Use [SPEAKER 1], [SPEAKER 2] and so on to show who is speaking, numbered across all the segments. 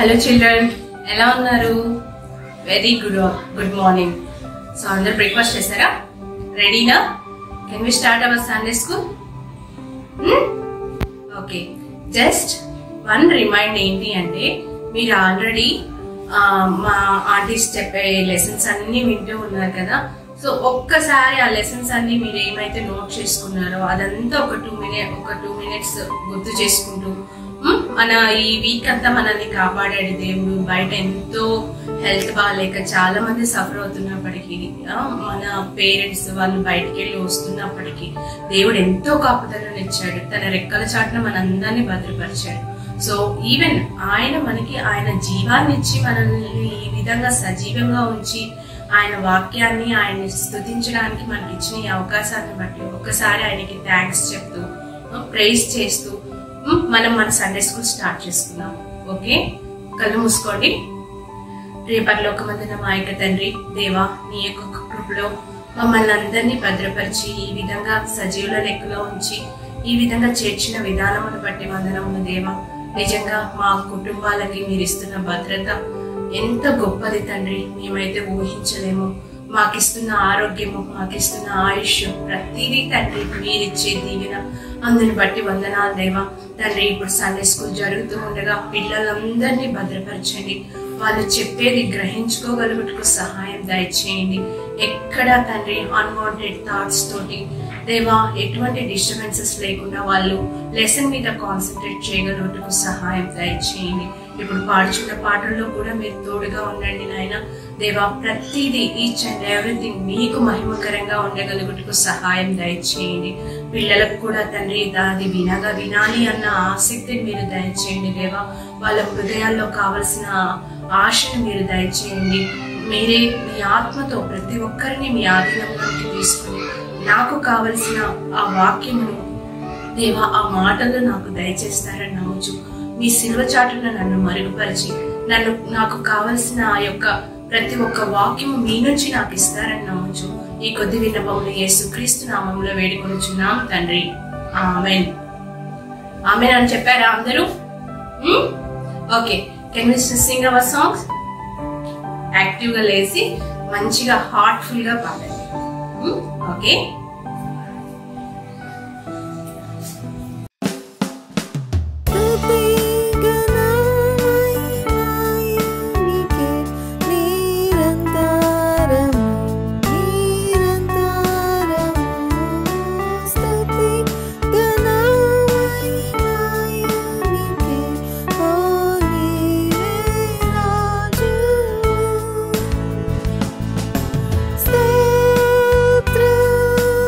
[SPEAKER 1] Hello children ఎలా ఉన్నారు very good good morning so అందరు బ్రేక్ఫాస్ట్ చేశారా రెడీనా can we start our Sunday school okay just one remind ఏంటి అంటే మీరు ఆల్రెడీ మా ఆంటీస్ చెప్పే లెసన్స్ అన్ని వింటూ ఉన్నారు కదా సో ఒక్కసారి ఆ లెసన్స్ అన్ని మీరు ఏమైతే నోట్ చేసుకున్నారో అదంతా ఒక టూ మినిట్ ఒక టూ మినిట్స్ గుర్తు చేసుకుంటూ మ్, మన ఈ వీక్ అంతా మనల్ని కాపాడాడు దేవుడు బయట ఎంతో హెల్త్ బాగాలేక చాలా మంది సఫర్ అవుతున్నప్పటికీ ఆ, మన పేరెంట్స్ వాళ్ళు బయటికి వెళ్ళి వస్తున్నప్పటికీ దేవుడు ఎంతో కాపుదలను ఇచ్చాడు తన రెక్కల చాటున మనందరినీ భద్రపరిచాడు సో ఈవెన్ ఆయన మనకి ఆయన జీవాన్ని ఇచ్చి మనల్ని ఈ విధంగా సజీవంగా ఉంచి ఆయన వాక్యాన్ని ఆయన్ని స్తుతించడానికి మనకి ఇచ్చిన ఈ అవకాశాన్ని బట్టి ఒక్కసారి ఆయనకి థ్యాంక్స్ చెప్తూ ప్రైజ్ చేస్తూ ఉమ్, మనం మన సండే స్కూల్ స్టార్ట్ చేసుకుందాం ఓకే కళ్ళు మూసుకోండి రేపటిలోకమందున మా యొక్క తండ్రి దేవా నీ యొక్క కృపలో మమ్మల్ని అందరినీ భద్రపరిచి ఈ విధంగా సజీవుల లెక్కలో ఉంచి ఈ విధంగా చేర్చిన విధానమును బట్టి వందనములు దేవా నిజంగా మా కుటుంబాలకి మీరు ఇస్తున్న భద్రత ఎంత గొప్పది తండ్రి మేమైతే ఊహించలేము మాకిస్తున్న ఆరోగ్యము మాకిస్తున్న ఆయుష్ ప్రతిదీ తండ్రి మీరిచ్చే దీవెన అందుని బట్టి వందనాలు దేవా తండ్రి ఇప్పుడు సండే స్కూల్ జరుగుతూ ఉండగా పిల్లలందరినీ భద్రపరచండి వాళ్ళు చెప్పేది గ్రహించుకోగలుగుటకు సహాయం దయచేయండి ఎక్కడ తండ్రి అన్వాంటెడ్ థాట్స్ తోటి దేవా ఎటువంటి డిస్టర్బెన్సెస్ లేకుండా వాళ్ళు లెసన్ మీద కాన్సన్ట్రేట్ చేయగలుగుటకు సహాయం దయచేయండి ఇప్పుడు పాడుచున్న పాటల్లో కూడా మీరు తోడుగా ఉండండి నాయన దేవా ప్రతిదీ ఈచ్ అండ్ ఎవ్రీథింగ్ మీకు మహిమకరంగా ఉండగలుగుటకు సహాయం దయచేయండి పిల్లలకు కూడా తండ్రి దాది వినగా వినాలి అన్న ఆసక్తిని మీరు దయచేయండి దేవా వాళ్ళ హృదయాల్లో కావలసిన ఆశను మీరు దయచేయండి మీరే మీ ఆత్మతో ప్రతి ఒక్కరిని మీ ఆధీనంలోకి తీసుకుని నాకు కావలసిన ఆ వాక్యమును దేవా ఆ మాటలు నాకు దయచేస్తారని నమ్ముచు మీ సిల్వ చాటున నన్ను మరుగుపరిచి నన్ను నాకు కావలసిన ఆ యొక్క ప్రతి ఒక్క వాక్యము మీ నుంచి నాకు ఇస్తారని నమ్ముచు ఈ కొద్ది విన్నపములు యేసుక్రీస్తు నామంలో వేడుకొనుచున్నాం తండ్రి ఆమెన్ ఆమెన్ అని చెప్పారా అందరూ okay can we sing our songs active గా లేచి మంచిగా హార్ట్ఫుల్ గా పాడండి ఓకే
[SPEAKER 2] స్తోత్రం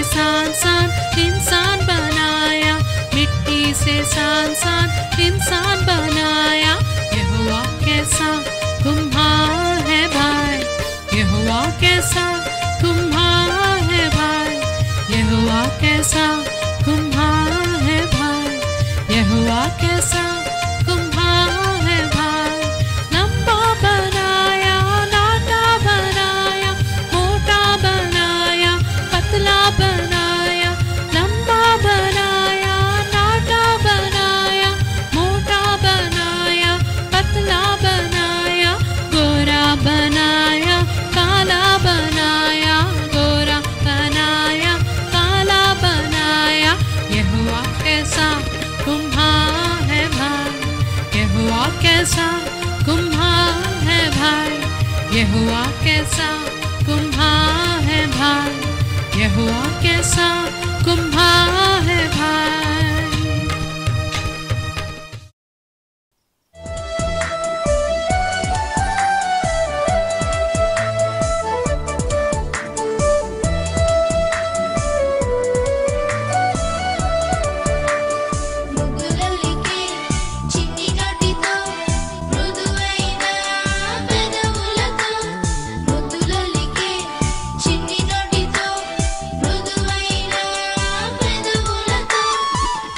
[SPEAKER 2] सान सान इंसान बनाया मिट्टी से सान सान इंसान बनाया यहोवा कैसा कुम्हार है भाई यहोवा कैसा कुम्हार है भाई यहोवा कैसा कुम्हार है भाई यहोवा कैसा कुम्हार है भाई लंबा बनाया नाटा बनाया मोटा बनाया पतला बनाया लंबा बनाया नाटा बनाया मोटा बनाया पतला बनाया गोरा बनाया काला बनाया गोरा बनाया काला बनाया यहोवा कैसा कुम्हार है भाई यहोवा कैसा कुम्हार है भाई यहोवा कैसा कुम्हार है भाई यहोवा कैसा कुम्हार है भाई
[SPEAKER 3] ముగ్గులల్లికి చిన్ని నోటితో మృదువైన పెదవులతో ముగ్గులల్లికి చిన్ని నోటితో మృదువైన పెదవులతో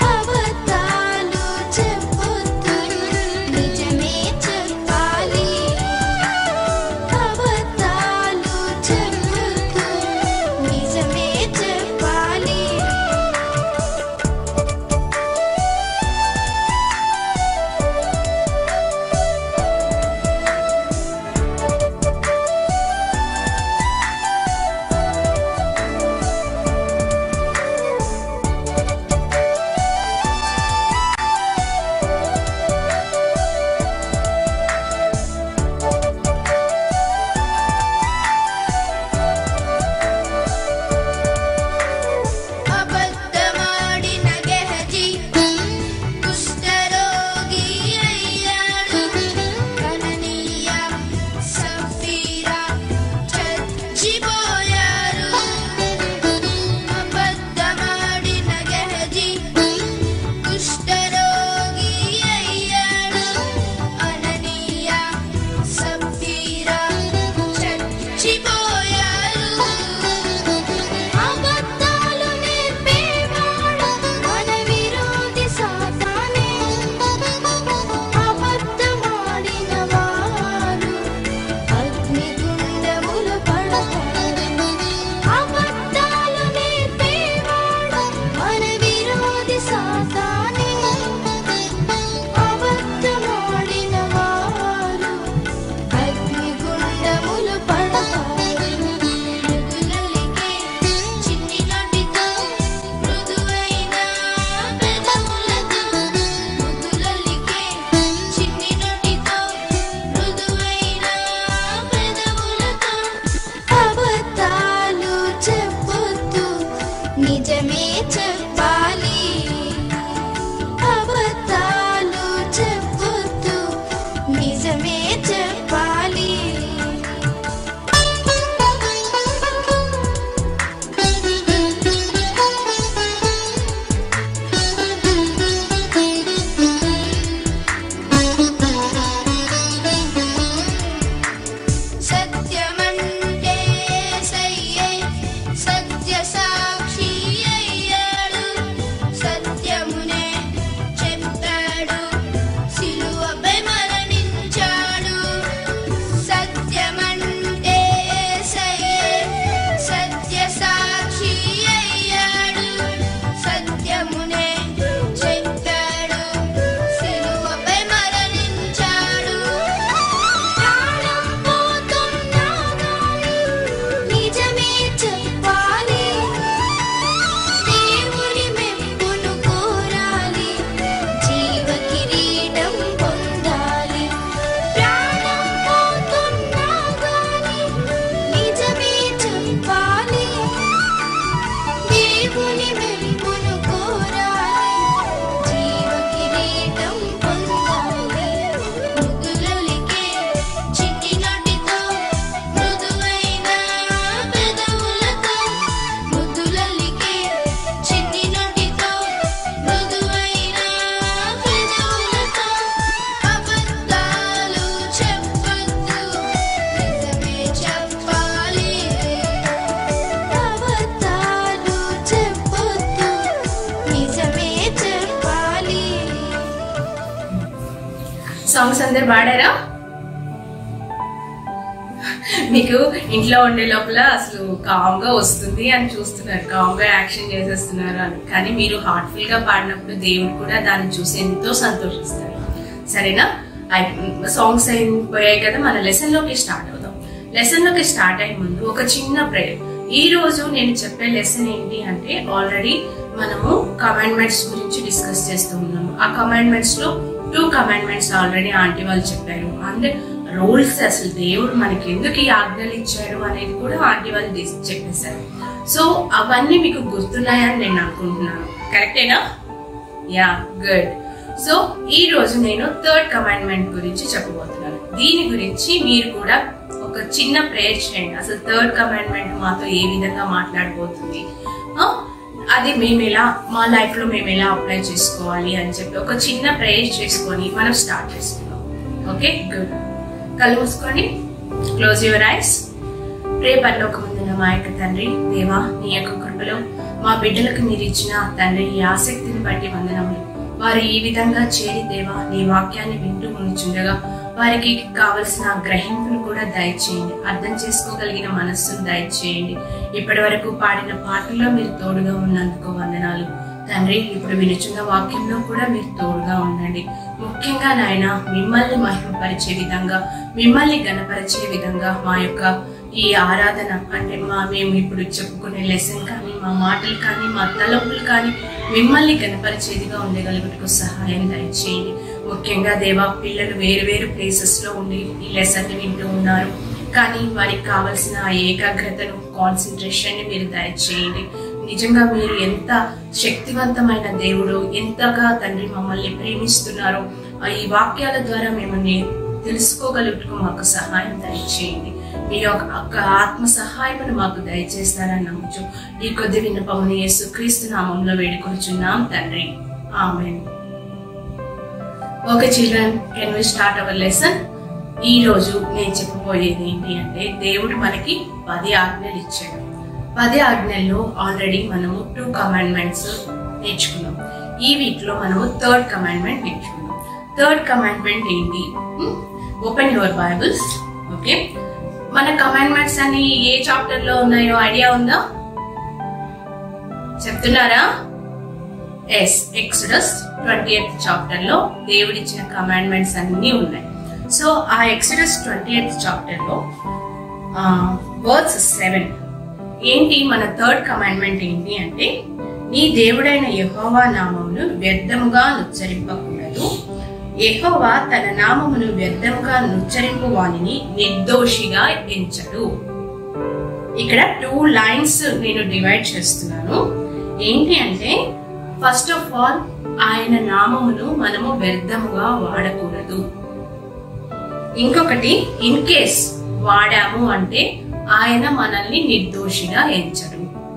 [SPEAKER 1] సాంగ్స్ అందరు పాడారా మీకు ఇంట్లో ఉండే లోపల అసలు కామ్ గా వస్తుంది అని చూస్తున్నారు కామ్ గా యాక్షన్ చేసేస్తున్నారు అని కానీ మీరు హార్ట్ఫుల్ గా పాడినప్పుడు దేవుడు కూడా దాన్ని చూసి ఎంతో సంతోషిస్తారు సరేనా సాంగ్స్ అయిపోయాయి కదా మన లెసన్ లోకి స్టార్ట్ అవుదాం లెసన్ లోకి స్టార్ట్ అయ్యే ముందు ఒక చిన్న ప్రేయర్ ఈ రోజు నేను చెప్పే లెసన్ ఏంటి అంటే ఆల్రెడీ మనము కమాండ్మెంట్స్ గురించి డిస్కస్ చేస్తూ ఉన్నాము ఆ కమాండ్మెంట్స్ లో టూ కమాండ్మెంట్స్ ఆల్రెడీ ఆంటీ వాళ్ళు చెప్పారు అండ్ రూల్స్ అసలు దేవుడు మనకి ఎందుకు ఈ ఆజ్ఞలు ఇచ్చాడు అనేది కూడా ఆంటీ వాళ్ళు dis- చెప్పేశారు సో అవన్నీ మీకు గుర్తున్నాయని నేను అనుకుంటున్నాను కరెక్టేనా యా గుడ్ సో ఈ రోజు నేను థర్డ్ కమాండ్మెంట్ గురించి చెప్పబోతున్నాను దీని గురించి మీరు కూడా ఒక చిన్న ప్రేయర్ చేయండి అసలు థర్డ్ కమాండ్మెంట్ మాతో ఏ విధంగా మాట్లాడబోతుంది ఆ, అది మేము ఎలా మా లైఫ్ లో మేము ఎలా అప్లై చేసుకోవాలి అని చెప్పి ఒక చిన్న ప్రేయర్ చేసుకొని మనం స్టార్ట్ చేసుకుందాం ఓకే గుడ్ కళ్ళు మూసుకొని క్లోజ్ యువర్ ఐస్ ప్రే పరలోకముందున మా యొక్క తండ్రి దేవా నీ యొక్క కృపలో మా బిడ్డలకు మీరు ఇచ్చిన తండ్రి ఈ ఆసక్తిని బట్టి వందనములు వారు ఈ విధంగా చేరి దేవా నీ వాక్యాన్ని వింటూ ఉంచుండగా వారికి కావలసిన గ్రహింపును కూడా దయచేయండి అర్థం చేసుకోగలిగిన మనస్సును దయచేయండి ఇప్పటి వరకు పాడిన పాటల్లో మీరు తోడుగా ఉన్నందుకు వందనాలు తండ్రి ఇప్పుడు వినుచున్న వాక్యంలో కూడా మీరు తోడుగా ఉండండి ముఖ్యంగా నాయన మిమ్మల్ని మహిమపరిచే విధంగా మిమ్మల్ని గణపరిచే విధంగా మా యొక్క ఈ ఆరాధన అంటే మా మేము ఇప్పుడు చెప్పుకునే లెసన్ కానీ మా మాటలు కానీ మా తలపులు కానీ మిమ్మల్ని గణపరిచేదిగా ఉండగలుగుటకు సహాయం దయచేయండి ముఖ్యంగా దేవా పిల్లలు వేరు వేరు ప్లేసెస్ లో ఉండి ఈ లెసన్ ని వింటూ ఉన్నారు కానీ వారికి కావలసిన ఆ ఏకాగ్రతను కాన్సన్ట్రేషన్ ని మీరు దయచేయండి నిజంగా మీరు ఎంత శక్తివంతమైన దేవుడు ఎంతగా తండ్రి మమ్మల్ని ప్రేమిస్తున్నారో ఆ ఈ వాక్యాల ద్వారా మేము నే- తెలుసుకోగలుగుటకు మాకు సహాయం దయచేయండి మీ యొక్క ఆత్మ సహాయమును మాకు దయచేస్తారని నమ్ముచు ఈ కొద్ది విన్నపముని యేసు క్రీస్తు నామంలో వేడుకొచ్చున్నాం తండ్రి amen okay children can we start our lesson ఈ రోజు నేను చెప్పబోయేది ఏంటి అంటే దేవుడు మనకి పది ఆజ్ఞలు ఇచ్చాడు పది ఆజ్ఞల్లో ఆల్రెడీ మనము టూ కమాండ్మెంట్స్ నేర్చుకున్నాం ఈ వీక్ లో మనము థర్డ్ కమాండ్మెంట్ నేర్చుకున్నాం థర్డ్ కమాండ్మెంట్ ఏంటి ఓపెన్ యువర్ బైబుల్స్ ఓకే మన కమాండ్మెంట్స్ అన్ని ఏ చాప్టర్ లో ఉన్నాయో ఐడియా ఉందా చెప్తున్నారా yes Exodus twenty eighth chapter లో దేవుడిచ్చిన కమాండ్మెంట్స్ అన్ని ఉన్నాయి సో ఆ ఎక్సడస్ ట్వంటీ ఎయిత్ చాప్టర్ లో వర్డ్స్ సెవెన్ ఏంటి మన థర్డ్ కమాండ్మెంట్ ఏంటి అంటే నీ దేవుడైన యెహోవా నామమును వ్యర్థముగా నుచ్చరింపకూడదు యెహోవా తన నామమును వ్యర్థముగా నుచ్చరింపు వానిని నిర్దోషిగా ఎంచడు ఇక్కడ టూ లైన్స్ నేను డివైడ్ చేస్తున్నాను ఏంటి అంటే ఫస్ట్ ఆఫ్ ఆల్ ఆయన నామమును మనము వ్యర్థముగా వాడకూడదు ఇంకొకటి ఇన్ కేస్ వాడాము అంటే ఆయన మనల్ని నిర్దోషిగా ఎంచడు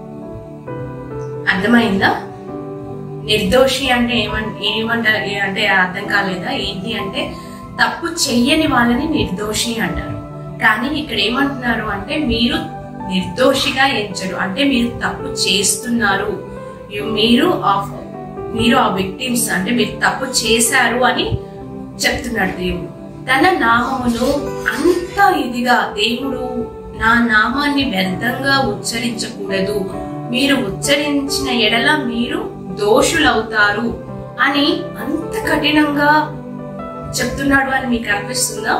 [SPEAKER 1] అర్థమైందా నిర్దోషి అంటే ఏమన్ ఏమంటారు ఏ- అంటే అర్థం కాలేదా ఏంటి అంటే తప్పు చెయ్యని వాళ్ళని నిర్దోషి అంటారు కానీ ఇక్కడ ఏమంటున్నారు అంటే మీరు నిర్దోషిగా ఎంచరు అంటే మీరు తప్పు చేస్తున్నారు You- మీరు ఆఫ్- మీరు ఆ విక్టిమ్స్ అంటే మీరు తప్పు చేశారు అని చెప్తున్నాడు దేవుడు తన నామమును అంత ఇదిగా దేవుడు నా నామాన్ని వ్యర్థంగా ఉచ్చరించకూడదు మీరు ఉచ్చరించిన ఎడల మీరు దోషులవుతారు అని అంత కఠినంగా చెప్తున్నాడు అని మీకు అనిపిస్తుందా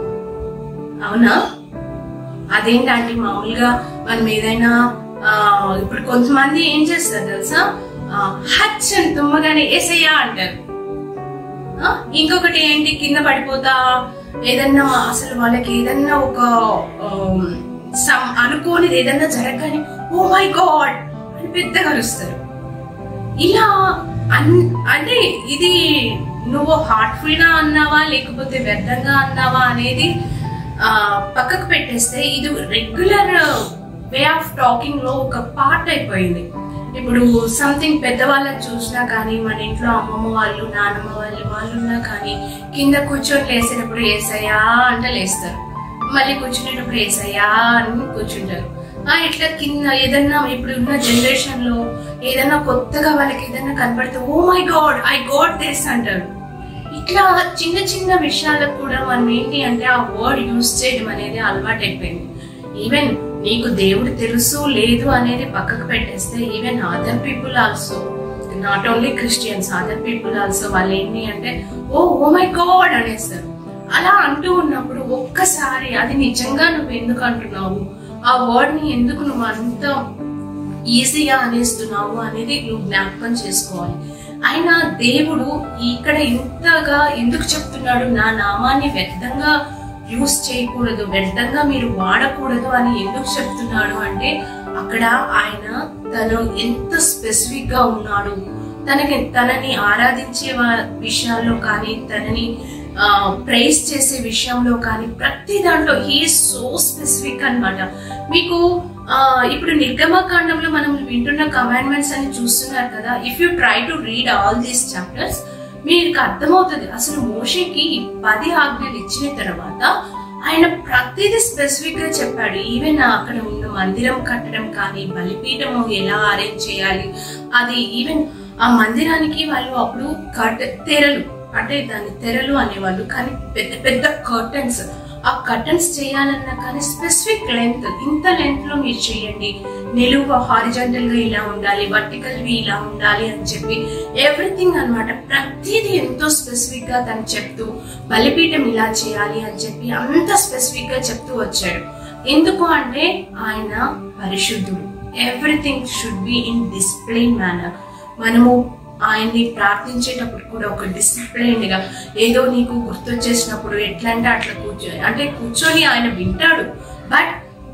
[SPEAKER 1] అవునా అదేంటంటే మామూలుగా మనం ఏదైనా ఆ, ఇప్పుడు కొంతమంది ఏం చేస్తారు తెలుసా ఆ, హచ్ అని తుమ్మగానే ఏసయ్యా అంటారు ఆ, ఇంకొకటి ఏంటి కింద పడిపోతా ఏదన్నా అసలు వాళ్ళకి ఏదన్నా ఒక ఆమ్, some అనుకోనిది ఏదన్నా జరగని ఓ మై గాడ్ అని పెద్దగా అరుస్తారు ఇలా అన్- అంటే ఇది నువ్వు హార్ట్ఫుల్ గా అన్నావా లేకపోతే వ్యర్థంగా అన్నావా అనేది ఆ, పక్కకు పెట్టేస్తే ఇది రెగ్యులర్ వే ఆఫ్ టాకింగ్ లో ఒక పార్ట్ అయిపోయింది ఇప్పుడు సంథింగ్ పెద్దవాళ్ళని చూసినా కానీ మన ఇంట్లో అమ్మమ్మ వాళ్ళు నాన్నమ్మ వాళ్ళు వాళ్ళు ఉన్నా కానీ కింద కూర్చొని లేసినప్పుడు ఏసయ్యా అంటే లేస్తారు మళ్ళీ కూర్చునేటప్పుడు ఏసయ్యా అని కూర్చుంటారు ఆ ఇట్లా కింద ఏదన్నా ఇప్పుడు ఉన్న జనరేషన్ లో ఏదన్నా కొత్తగా వాళ్ళకి ఏదన్నా కనపడితే oh my God I God this అంటారు ఈ ఇట్లా చిన్న చిన్న విషయాలకు కూడా మనం ఏంటి అంటే ఆ వర్డ్ యూజ్ చేయడం అనేది అలవాటు అయిపోయింది ఈవెన్ నీకు దేవుడు తెలుసు లేదు అనేది పక్కకు పెట్టేస్తే even other people also not only Christians other people also వాళ్ళు ఏంటి అంటే ఓ ఓ మై గాడ్ అనేస్తారు అలా అంటూ ఉన్నప్పుడు ఒక్కసారి అది నిజంగా నువ్వు ఎందుకు అంటున్నావు ఆ వర్డ్ ని ఎందుకు నువ్వు అంత ఈజీగా అనేస్తున్నావు అనేది నువ్వు జ్ఞాపకం చేసుకోవాలి అయినా దేవుడు ఇక్కడ ఇంతగా ఎందుకు చెప్తున్నాడు నా నామాన్ని వ్యర్థంగా యూస్ చేయకూడదు వ్యర్థంగా మీరు వాడకూడదు అని ఎందుకు చెప్తున్నాడు అంటే అక్కడ ఆయన తను ఎంత స్పెసిఫిక్ గా ఉన్నాడు తనకి తనని ఆరాధించే వా- విషయాల్లో కానీ తనని ప్రైజ్ చేసే విషయంలో కానీ ప్రతి దాంట్లో హీ సో స్పెసిఫిక్ అన్నమాట మీకు ఆ, ఇప్పుడు నిర్గమకాండంలో మనం వింటున్న కమాండ్మెంట్స్ అని చూస్తున్నారు కదా if you try to read all these chapters మీకు అర్థమవుతుంది అసలు మోషకి పది ఆజ్ఞలు ఇచ్చిన తర్వాత ఆయన ప్రతిదీ స్పెసిఫిక్ గా చెప్పాడు ఈవెన్ అక్కడ ఉన్న మందిరం కట్టడం కానీ బలిపీఠము ఎలా అరేంజ్ చేయాలి అది ఈవెన్ ఆ మందిరానికి వాళ్ళు అప్పుడు కట్ తెరలు అంటే దాని తెరలు అనేవాళ్ళు కానీ పెద్ద పెద్ద కర్టన్స్ ఆ కర్టన్స్ చేయాలన్నా కానీ స్పెసిఫిక్ లెంత్ ఇంత లెంత్ లో మీరు చేయండి నిలువ హారిజంటల్ గా ఇలా ఉండాలి వర్టికల్ వి ఇలా ఉండాలి అని చెప్పి ఎవ్రీథింగ్ అన్నమాట ప్రతిదీ ఎంతో స్పెసిఫిక్ గా తను చెప్తూ బలిపీఠం ఇలా చేయాలి అని చెప్పి అంత స్పెసిఫిక్ గా చెప్తూ వచ్చాడు ఎందుకు అంటే ఆయన పరిశుద్ధుడు everything should be in discipline manner మనము ఆయన్ని ప్రార్థించేటప్పుడు కూడా ఒక డిసిప్లైన్ గా ఏదో నీకు గుర్తొచ్చేసినప్పుడు ఎట్లా అంటే అట్లా కూర్చొని అంటే కూర్చొని ఆయన వింటాడు but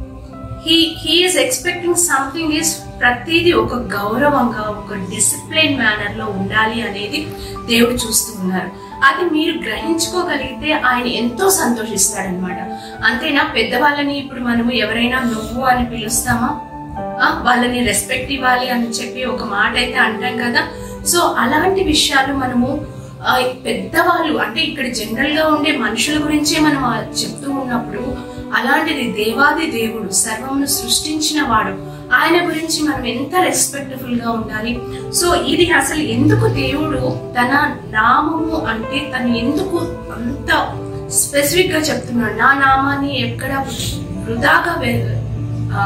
[SPEAKER 1] he he is expecting something is ప్రతిదీ ఒక గౌరవంగా ఒక డిసిప్లైన్ మేనర్ లో ఉండాలి అనేది దేవుడు చూస్తూ ఉన్నారు అది మీరు గ్రహించుకోగలిగితే ఆయన ఎంతో సంతోషిస్తాడనమాట అంతేనా పెద్దవాళ్ళని ఇప్పుడు మనము ఎవరైనా నువ్వు అని పిలుస్తామా ఆ, వాళ్ళని రెస్పెక్ట్ ఇవ్వాలి అని చెప్పి ఒక మాట అయితే అంటాం కదా సో అలాంటి విషయాలు మనము ఆ, పెద్దవాళ్ళు అంటే ఇక్కడ జనరల్ గా ఉండే మనుషుల గురించే మనం ఆ చెప్తూ ఉన్నప్పుడు అలాంటిది దేవాది దేవుడు సర్వమును సృష్టించిన వాడు ఆయన గురించి మనం ఎంత రెస్పెక్ట్ఫుల్ గా ఉండాలి సో ఇది అసలు ఎందుకు దేవుడు తన నామము అంటే తను ఎందుకు అంత స్పెసిఫిక్ గా చెప్తున్నాడు నా నామాన్ని ఎక్కడ వృధాగా వే- ఆ,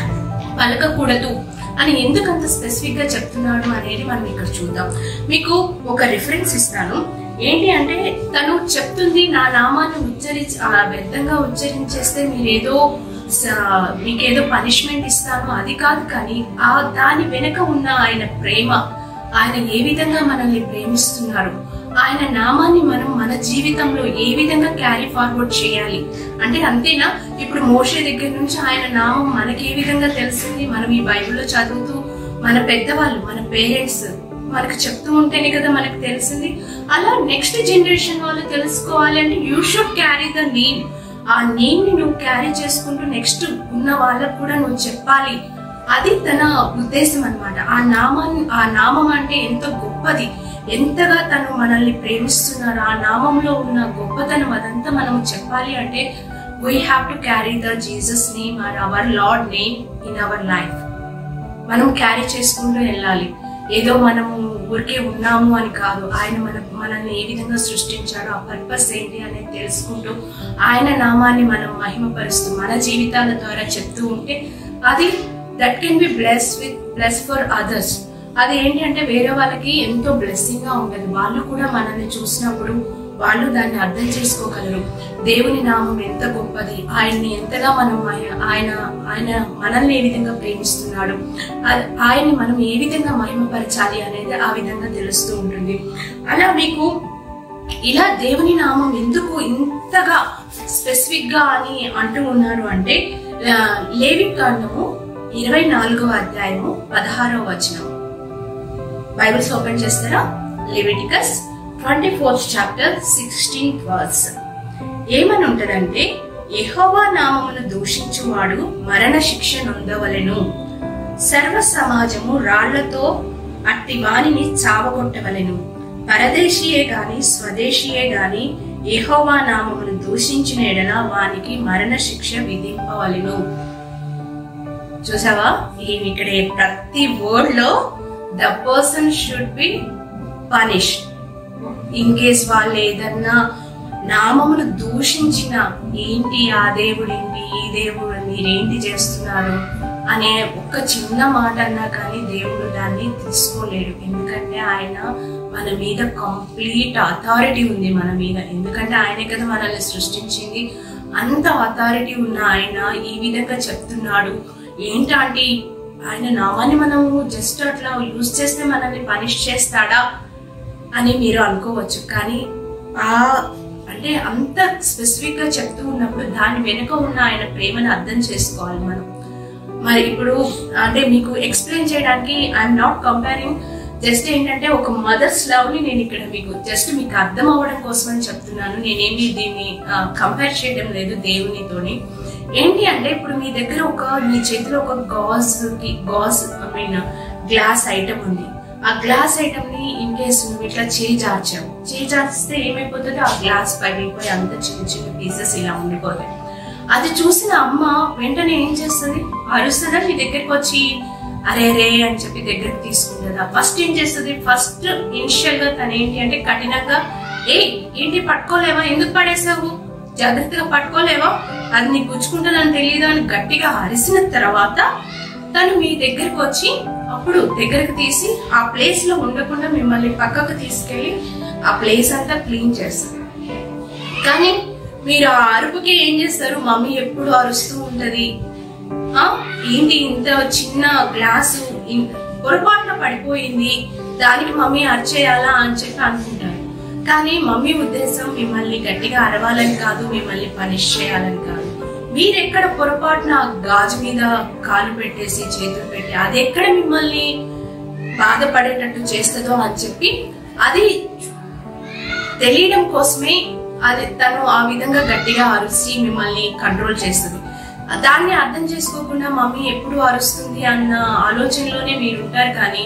[SPEAKER 1] పలకకూడదు అని ఎందుకు అంత స్పెసిఫిక్ గా చెప్తున్నాడు అనేది మనం ఇక్కడ చూద్దాం మీకు ఒక రిఫరెన్స్ ఇస్తాను ఏంటి అంటే తను చెప్తుంది నా నామాన్ని ఉచ్చరించి ఆ వ్యర్థంగా ఉచ్చరించేస్తే మీరేదో స- మీకేదో పనిష్మెంట్ ఇస్తాను అది కాదు కానీ ఆ దాని వెనుక ఉన్న ఆయన ప్రేమ ఆయన ఏ విధంగా మనల్ని ప్రేమిస్తున్నారు ఆయన నామాన్ని మనం మన జీవితంలో ఏ విధంగా క్యారీ ఫార్వర్డ్ చేయాలి అంటే అంతేనా ఇప్పుడు మోషే దగ్గర నుంచి ఆయన నామం మనకి ఏ విధంగా తెలిసింది మనం ఈ బైబిల్లో చదువుతూ మన పెద్దవాళ్ళు మన పేరెంట్స్ మనకు చెప్తూ ఉంటేనే కదా మనకు తెలిసింది అలా నెక్స్ట్ జనరేషన్ వాళ్ళు తెలుసుకోవాలి అంటే you should carry the name ఆ నేమ్ ని నువ్వు క్యారీ చేసుకుంటూ నెక్స్ట్ ఉన్న వాళ్ళకు కూడా నువ్వు చెప్పాలి అది తన ఉద్దేశం అన్నమాట ఆ నామాన్ని ఆ నామం అంటే ఎంతో గొప్పది ఎంతగా తను మనల్ని ప్రేమిస్తున్నారు ఆ నామంలో ఉన్న గొప్పతనం అదంతా మనం చెప్పాలి అంటే we have to carry the Jesus name or our Lord name in our life మనం క్యారీ చేసుకుంటూ వెళ్ళాలి ఏదో మనము ఊరికే ఉన్నాము అని కాదు ఆయన మన మనల్ని ఏ విధంగా సృష్టించాడో ఆ పర్పస్ ఏంటి అనేది తెలుసుకుంటూ ఆయన నామాన్ని మనం మహిమపరుస్తూ మన జీవితాల ద్వారా చెప్తూ ఉంటే అది that can be bless with bless for others అది ఏంటి అంటే వేరే వాళ్ళకి ఎంతో బ్లెస్సింగ్ గా ఉంటది వాళ్ళు కూడా మనల్ని చూసినప్పుడు వాళ్ళు దాన్ని అర్థం చేసుకోగలరు దేవుని నామం ఎంత గొప్పది ఆయన్ని ఎంతగా మనం ఆయన ఆయన ఆయన మనల్ని ఏ విధంగా ప్రేమిస్తున్నాడు ఆ- ఆయన్ని మనం ఏ విధంగా మహిమపరచాలి అనేది ఆ విధంగా తెలుస్తూ ఉంటుంది అలా మీకు ఇలా దేవుని నామం ఎందుకు ఇంతగా స్పెసిఫిక్ గా అని అంటూ ఉన్నారు అంటే ఆ, లేవి కాండము ఇరవై నాలుగవ అధ్యాయము పదహారవ వచనం బైబిల్స్ ఓపెన్ చేస్తారా Leviticus twenty fourth chapter sixteenth verse ఏమని ఉంటదంటే యెహోవా నామమును దూషించువాడు మరణ శిక్ష నొందవలెను సర్వ సమాజము రాళ్లతో అట్టి వానిని చావగొట్టవలెను పరదేశీయే గాని స్వదేశీయే గాని యెహోవా నామమును దూషించిన ఎడల వానికి మరణ శిక్ష విధింపవలెను చూసావా ఈ ఇక్కడ ప్రతి వర్డ్ లో the person should be punish in case వాళ్ళు ఏదన్నా నామమును దూషించిన ఏంటి ఆ దేవుడు ఏంటి ఈ దేవుడు మీరేంటి చేస్తున్నారు అనే ఒక్క చిన్న మాట అన్నా కానీ దేవుడు దాన్ని తీసుకోలేడు ఎందుకంటే ఆయన మన మీద కంప్లీట్ అథారిటీ ఉంది మన మీద ఎందుకంటే ఆయనే కదా మనల్ని సృష్టించింది అంత అథారిటీ ఉన్న ఆయన ఈ విధంగా చెప్తున్నాడు ఏంటంటే ఆయన నామాన్ని మనము జస్ట్ అట్లా యూజ్ చేస్తే మనల్ని పనిష్ చేస్తాడా అని మీరు అనుకోవచ్చు కానీ ఆ అంటే అంత స్పెసిఫిక్ గా చెప్తూ ఉన్నప్పుడు దాని వెనుక ఉన్న ఆయన ప్రేమను అర్థం చేసుకోవాలి మనం మరి ఇప్పుడు అంటే మీకు ఎక్స్ప్లెయిన్ చేయడానికి ఐఎమ్ నాట్ కంపేరింగ్ జస్ట్ ఏంటంటే ఒక మదర్స్ లవ్ ని నేను ఇక్కడ మీకు జస్ట్ మీకు అర్థం అవ్వడం కోసం అని చెప్తున్నాను నేనేమి దీన్ని కంపేర్ చేయడం లేదు దేవునితోని ఏంటి అంటే ఇప్పుడు మీ దగ్గర ఒక మీ చేతిలో ఒక గాజ్ కి గాజ్ ఐ మీన్ గ్లాస్ ఐటమ్ ఉంది ఆ గ్లాస్ ఐటమ్ ని ఇన్ కేసు నువ్వు ఇట్లా చేయి జార్చావు చేయి జార్చిస్తే ఏమైపోతుంది ఆ గ్లాస్ పగిలిపోయి అంత చిన్న చిన్న పీసెస్ ఇలా ఉండిపోతాయి అది చూసిన అమ్మ వెంటనే ఏం చేస్తుంది అరుస్తుందా నీ దగ్గరికి వచ్చి అరే రే అని చెప్పి దగ్గరికి తీసుకుంటుందా ఫస్ట్ ఏం చేస్తుంది ఫస్ట్ ఇనిషియల్ గా తను ఏంటి అంటే కఠినంగా ఏ ఏంటి పట్టుకోలేవా ఎందుకు పడేసావు జాగ్రత్తగా పట్టుకోలేవా అది నీకు గుచ్చుకుంటుందని తెలియదు అని గట్టిగా అరిసిన తర్వాత తను మీ దగ్గరికి వచ్చి అప్పుడు దగ్గరకు తీసి ఆ ప్లేస్ లో ఉండకుండా మిమ్మల్ని పక్కకు తీసుకెళ్లి ఆ ప్లేస్ అంతా క్లీన్ చేస్తుంది కానీ మీరు ఆ అరుపుకి ఏం చేస్తారు మమ్మీ ఎప్పుడు అరుస్తూ ఉంటది ఆ ఏంటి ఇంత చిన్న గ్లాసు ఇన్- పొరపాటున పడిపోయింది దానికి మమ్మీ అరిచేయాలా అని చెప్పి అనుకుంటారు కానీ మమ్మీ ఉద్దేశం మిమ్మల్ని గట్టిగా అరవాలని కాదు మిమ్మల్ని పనిష్ చేయాలని కాదు మీరెక్కడ పొరపాటున గాజు మీద కాలు పెట్టేసి చేతులు పెట్టి అది ఎక్కడ మిమ్మల్ని బాధపడేటట్టు చేస్తుందో అని చెప్పి అది తెలియడం కోసమే అది తను ఆ విధంగా గట్టిగా అరిచి మిమ్మల్ని కంట్రోల్ చేస్తుంది దాన్ని అర్థం చేసుకోకుండా మమ్మీ ఎప్పుడు అరుస్తుంది అన్న ఆలోచనలోనే మీరు ఉంటారు కానీ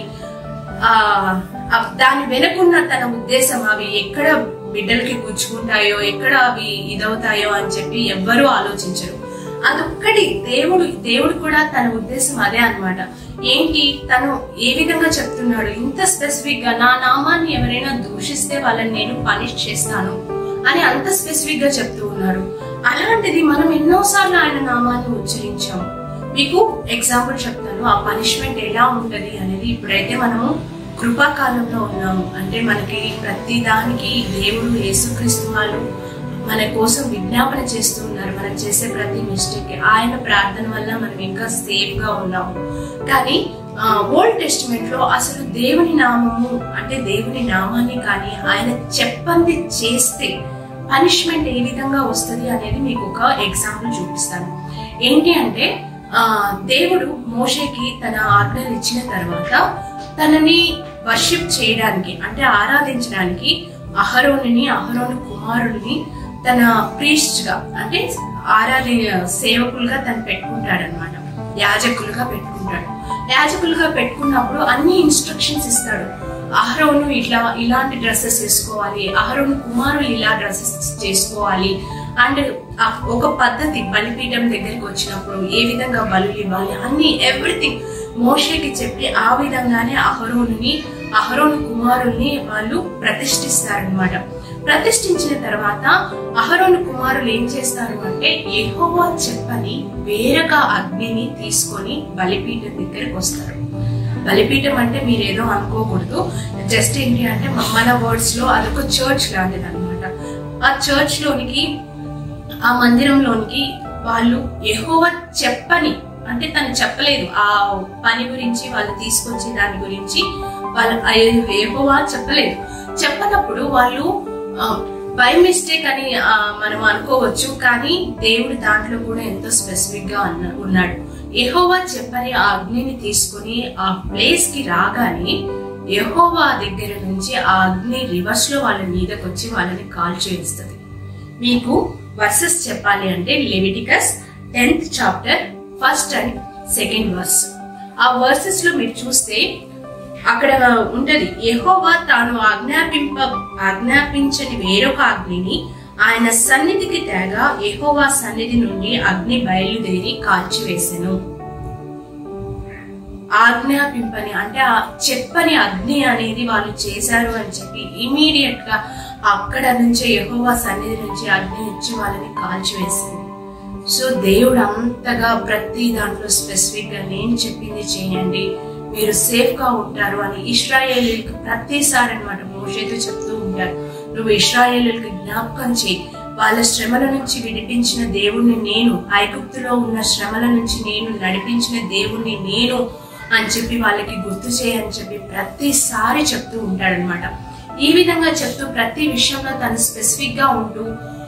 [SPEAKER 1] ఆ ఆ దాని వెనుకున్న తన ఉద్దేశం అవి ఎక్కడ బిడ్డలకి గుచ్చుకుంటాయో ఎక్కడ అవి ఇదవుతాయో అని చెప్పి ఎవ్వరూ ఆలోచించరు అదొక్కటి దేవుడు దేవుడు కూడా తన ఉద్దేశం అదే అన్నమాట ఏంటి తను ఏ విధంగా చెప్తున్నాడు ఇంత స్పెసిఫిక్ గా నా నామాన్ని ఎవరైనా దూషిస్తే వాళ్ళని నేను పనిష్ చేస్తాను అని అంత స్పెసిఫిక్ గా చెప్తూ ఉన్నారు అలాంటిది మనం ఎన్నోసార్లు ఆయన నామాన్ని ఉచ్చరించాం మీకు ఎగ్జాంపుల్ చెప్తాను ఆ పనిష్మెంట్ ఎలా ఉంటది అనేది ఇప్పుడైతే మనము కృపాకాలంలో ఉన్నాము అంటే మనకి ప్రతి దానికి దేవుడు యేసుక్రీస్తు వాళ్ళు మన కోసం విజ్ఞాపన చేస్తూ ఉన్నారు మనం చేసే ప్రతి మిస్టేక్ ఆయన ప్రార్థన వల్ల మనం ఇంకా సేఫ్ గా ఉన్నాము కానీ ఓల్డ్ టెస్టిమెంట్ లో అసలు దేవుని నామము అంటే దేవుని నామాన్ని కానీ ఆయన చెప్పంది చేస్తే పనిష్మెంట్ ఏ విధంగా వస్తుంది అనేది మీకు ఒక ఎగ్జాంపుల్ చూపిస్తాను ఏంటి అంటే ఆ దేవుడు మోషేకి తన ఆజ్ఞలు ఇచ్చిన తర్వాత తనని వర్షిప్ చేయడానికి అంటే ఆరాధించడానికి అహరోనుని అహరోను కుమారుడిని తన ప్రీస్ట్ గా అంటే ఆరాధి సేవకులుగా తను పెట్టుకుంటాడు అనమాట యాజకులుగా పెట్టుకుంటాడు యాజకులుగా పెట్టుకున్నప్పుడు అన్ని ఇన్స్ట్రక్షన్స్ ఇస్తాడు అహరోను ఇట్లా ఇలాంటి డ్రెస్సెస్ వేసుకోవాలి అహరోను కుమారులు ఇలా డ్రెస్సెస్ చేసుకోవాలి అండ్ ఒక పద్ధతి బలిపీఠం దగ్గరికి వచ్చినప్పుడు ఏ విధంగా బలు ఇవ్వాలి అన్ని ఎవ్రీథింగ్ మోషేకి చెప్పి ఆ విధంగానే అహరోనుని అహరోను కుమారుల్ని వాళ్ళు ప్రతిష్ఠిస్తారనమాట ప్రతిష్ఠించిన తర్వాత అహరోను కుమారులు ఏం చేస్తారు అంటే యెహోవా చెప్పని వేరొక అగ్నిని తీసుకొని బలిపీఠం దగ్గరికి వస్తారు బలిపీఠం అంటే మీరు ఏదో అనుకోకూడదు జస్ట్ ఏంటి అంటే మ- మన వర్డ్స్ లో అదొక చర్చ్ లాంటిది అనమాట ఆ చర్చ్ లోనికి ఆ మందిరంలోనికి వాళ్ళు యెహోవా చెప్పని అంటే తను చెప్పలేదు ఆ పని గురించి వాళ్ళు తీసుకొచ్చి దాని గురించి వాళ్ళు యెహోవా చెప్పలేదు చెప్పనప్పుడు వాళ్ళు బై మిస్టేక్ అని ఆ, మనం అనుకోవచ్చు కానీ దేవుడు దాంట్లో కూడా ఎంతో స్పెసిఫిక్ గా అన్న- ఉన్నాడు యెహోవా చెప్పని ఆ అగ్నిని తీసుకొని ఆ ప్లేస్ కి రాగానే యెహోవా దగ్గర నుంచి ఆ అగ్ని రివర్స్ లో వాళ్ళ మీదకి వచ్చి వాళ్ళని కాల్ చేయిస్తుంది మీకు వర్సెస్ చెప్పాలి అంటే Leviticus tenth chapter first and second verse ఆ వర్సెస్ లో మీరు చూస్తే అక్కడ ఉంటది యెహోవా తాను ఆజ్ఞాపింప ఆజ్ఞాపించని వేరొక అగ్నిని ఆయన సన్నిధికి తేగా యెహోవా సన్నిధి నుండి అగ్ని బయలుదేరి కాల్చివేసెను ఆజ్ఞాపింపని అంటే ఆ చెప్పని అగ్ని అనేది వాళ్ళు చేశారు అని చెప్పి ఇమీడియట్ గా అక్కడ నుంచే యెహోవా సన్నిధి నుంచి అగ్ని ఇచ్చి వాళ్ళని కాల్చివేసింది సో దేవుడు అంతగా ప్రతి దాంట్లో స్పెసిఫిక్ గా నేను చెప్పింది చేయండి మీరు సేఫ్ గా ఉంటారు అని ఇస్రాయేలీలకు ప్రతిసారి అనమాట మోషేతో చెప్తూ ఉంటారు నువ్వు ఇస్రాయేలీలకు జ్ఞాపకం చేయి వాళ్ళ శ్రమల నుంచి విడిపించిన దేవుణ్ణి నేను ఐగుప్తులో ఉన్న శ్రమల నుంచి నేను నడిపించిన దేవుణ్ణి నేను అని చెప్పి వాళ్ళకి గుర్తు చేయని చెప్పి ప్రతిసారి చెప్తూ ఉంటాడనమాట ఈ విధంగా చెప్తూ ప్రతి విషయంలో తను స్పెసిఫిక్ గా ఉంటూ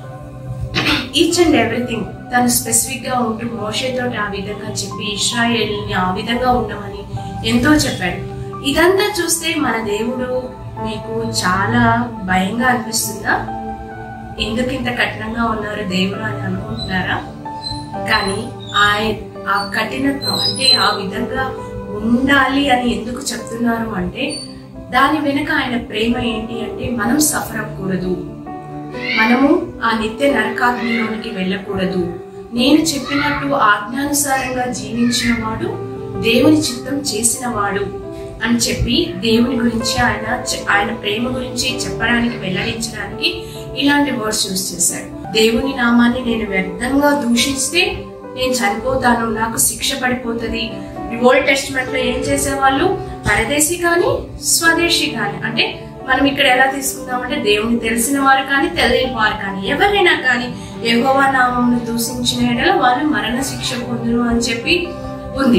[SPEAKER 1] ఈచ్ అండ్ ఎవ్రీథింగ్ తను స్పెసిఫిక్ గా ఉంటూ మోషేతో ఆ విధంగా చెప్పి ఇస్రాయేల్ని ఆ విధంగా ఉండమని ఎంతో చెప్పాడు ఇదంతా చూస్తే మన దేవుడు మీకు చాలా భయంగా అనిపిస్తుందా ఎందుకు ఇంత కఠినంగా ఉన్నారు దేవుడు అని అనుకుంటున్నారా కానీ ఆయన ఆ కఠినత్వం అంటే ఆ విధంగా ఉండాలి అని ఎందుకు చెప్తున్నారు అంటే దాని వెనుక ఆయన ప్రేమ ఏంటి అంటే మనం సఫర్ అవ్వకూడదు మనము ఆ నిత్య నరకాగ్నిలోనికి వెళ్ళకూడదు నేను చెప్పినట్టు ఆజ్ఞానుసారంగా జీవించిన వాడు దేవుని చిత్తం చేసిన వాడు అని చెప్పి దేవుని గురించి ఆయన చె- ఆయన ప్రేమ గురించి చెప్పడానికి వెల్లడించడానికి ఇలాంటి వర్డ్స్ యూస్ చేశాడు దేవుని నామాన్ని నేను వ్యర్థంగా దూషిస్తే నేను చనిపోతాను నాకు శిక్ష పడిపోతుంది ఓల్డ్ టెస్ట్మెంట్ లో ఏం చేసేవాళ్ళు పరదేశి కానీ స్వదేశీ కానీ అంటే మనం ఇక్కడ ఎలా తీసుకుందామంటే దేవుని తెలిసిన వారు కానీ తెలియని వారు కానీ ఎవరైనా కానీ యెహోవా నామంను దూషించిన ఎడల వాళ్ళు మరణ శిక్ష పొందును అని చెప్పి ఉంది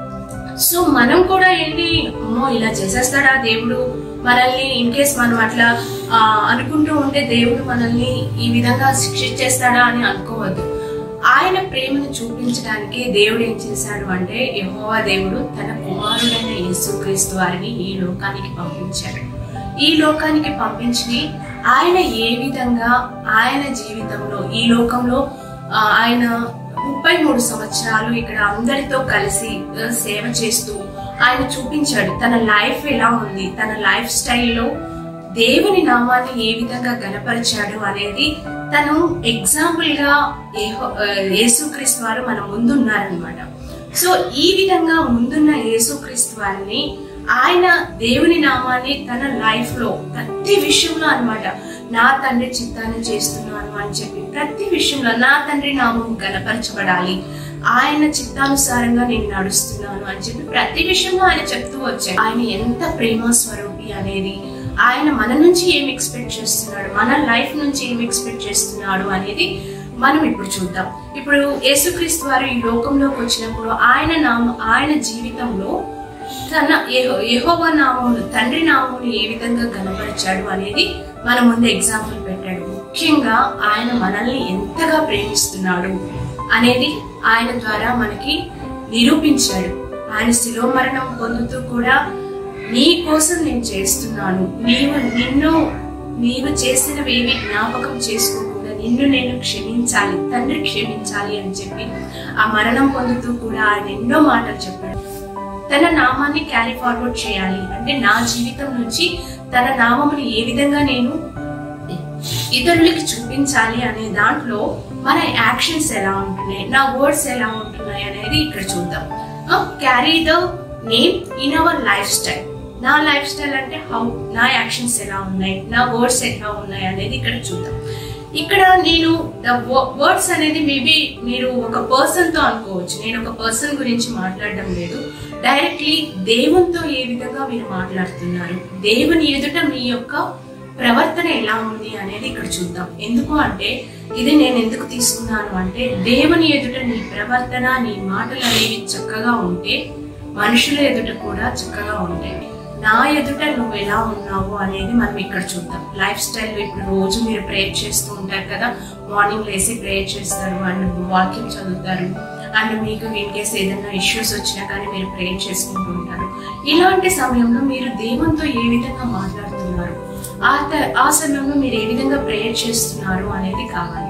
[SPEAKER 1] సో మనం కూడా ఏంటి అమ్మో ఇలా చేసేస్తాడా దేవుడు మనల్ని ఇన్ కేస్ మనం అట్లా ఆ, అనుకుంటూ ఉంటే దేవుడు మనల్ని ఈ విధంగా శిక్షించేస్తాడా అని అనుకోవద్దు ఆయన ప్రేమను చూపించడానికి దేవుడు ఏం చేశాడు అంటే యెహోవా దేవుడు తన కుమారుడైన యేసుక్రీస్తు వారిని ఈ లోకానికి పంపించాడు ఈ లోకానికి పంపించి ఆయన ఏ విధంగా ఆయన జీవితంలో ఈ లోకంలో ఆ, ఆయన ముప్పై మూడు సంవత్సరాలు ఇక్కడ అందరితో కలిసి ఆ, సేవ చేస్తూ ఆయన చూపించాడు తన లైఫ్ ఎలా ఉంది తన లైఫ్ స్టైల్లో దేవుని నామాన్ని ఏ విధంగా గనపరిచాడు అనేది తను ఎగ్జాంపుల్ గా ఏహో- ఆ, యేసుక్రీస్తు వారు మన ముందున్నారనమాట సో ఈ విధంగా ముందున్న యేసుక్రీస్తు వారిని ఆయన దేవుని నామాన్ని తన లైఫ్ లో ప్రతి విషయంలో అన్నమాట నా తండ్రి చిత్తాన్ని చేస్తున్నాను అని చెప్పి ప్రతి విషయంలో నా తండ్రి నామం గనపరచబడాలి ఆయన చిత్తానుసారంగా నేను నడుస్తున్నాను అని చెప్పి ప్రతి విషయంలో ఆయన చెప్తూ వచ్చాడు ఆయన ఎంత ప్రేమ స్వరూపి అనేది ఆయన మన నుంచి ఏం ఎక్స్పెక్ట్ చేస్తున్నాడు మన లైఫ్ నుంచి ఏం ఎక్స్పెక్ట్ చేస్తున్నాడు అనేది మనం ఇప్పుడు చూద్దాం ఇప్పుడు యేసుక్రీస్తు వారు ఈ లోకంలోకి వచ్చినప్పుడు ఆయన నామ ఆయన జీవితంలో తన యెహో- యెహోవా నామమును తండ్రి నామమును ఏ విధంగా కనపరిచాడు అనేది మన ముందు ఎగ్జాంపుల్ పెట్టాడు ముఖ్యంగా ఆయన మనల్ని ఎంతగా ప్రేమిస్తున్నాడు అనేది ఆయన ద్వారా మనకి నిరూపించాడు ఆయన శిలో మరణం పొందుతూ కూడా నీ కోసం నేను చేస్తున్నాను నీవు నిన్ను నీవు చేసినవేవి జ్ఞాపకం చేసుకోకుండా నిన్ను నేను క్షమించాలి తండ్రి క్షమించాలి అని చెప్పి ఆ మరణం పొందుతూ కూడా ఆయన ఎన్నో మాటలు చెప్పాడు తన నామాన్ని క్యారీ ఫార్వర్డ్ చేయాలి అంటే నా జీవితం నుంచి తన నామముని ఏ విధంగా నేను ఇతరులకి చూపించాలి అనే దాంట్లో మన యాక్షన్స్ ఎలా ఉంటున్నాయి నా వర్డ్స్ ఎలా ఉంటున్నాయి అనేది ఇక్కడ చూద్దాం carry the name in our lifestyle నా లైఫ్ స్టైల్ అంటే హౌ నా యాక్షన్స్ ఎలా ఉన్నాయి నా వర్డ్స్ ఎలా ఉన్నాయి అనేది ఇక్కడ చూద్దాం ఇక్కడ నేను ద వర్డ్స్ అనేది మేబీ మీరు ఒక పర్సన్ తో అనుకోవచ్చు నేను ఒక పర్సన్ గురించి మాట్లాడడం లేదు డైరెక్ట్లీ దేవునితో ఏ విధంగా మీరు మాట్లాడుతున్నారు దేవుని ఎదుట మీ యొక్క ప్రవర్తన ఎలా ఉంది అనేది ఇక్కడ చూద్దాం ఎందుకు అంటే ఇది నేను ఎందుకు తీసుకున్నాను అంటే దేవుని ఎదుట నీ ప్రవర్తన నీ మాటలు అనేవి చక్కగా ఉంటే మనుషుల ఎదుట కూడా చక్కగా ఉంటాయి నా ఎదుట నువ్వు ఎలా ఉన్నావు అనేది మనం ఇక్కడ చూద్దాం లైఫ్ స్టైల్ ఇప్పుడు రోజు మీరు ప్రేయర్ చేస్తూ ఉంటారు కదా మార్నింగ్ లేసి ప్రేయర్ చేస్తారు అండ్ వాక్యం చదువుతారు అండ్ మీకు ఇన్ కేస్ ఏదైనా ఇష్యూస్ వచ్చినా కానీ మీరు ప్రేయర్ చేసుకుంటూ ఉంటారు ఇలాంటి సమయంలో మీరు దేవునితో ఏ విధంగా మాట్లాడుతున్నారు ఆ త- ఆ సమయంలో మీరు ఏ విధంగా ప్రేయర్ చేస్తున్నారు అనేది కావాలి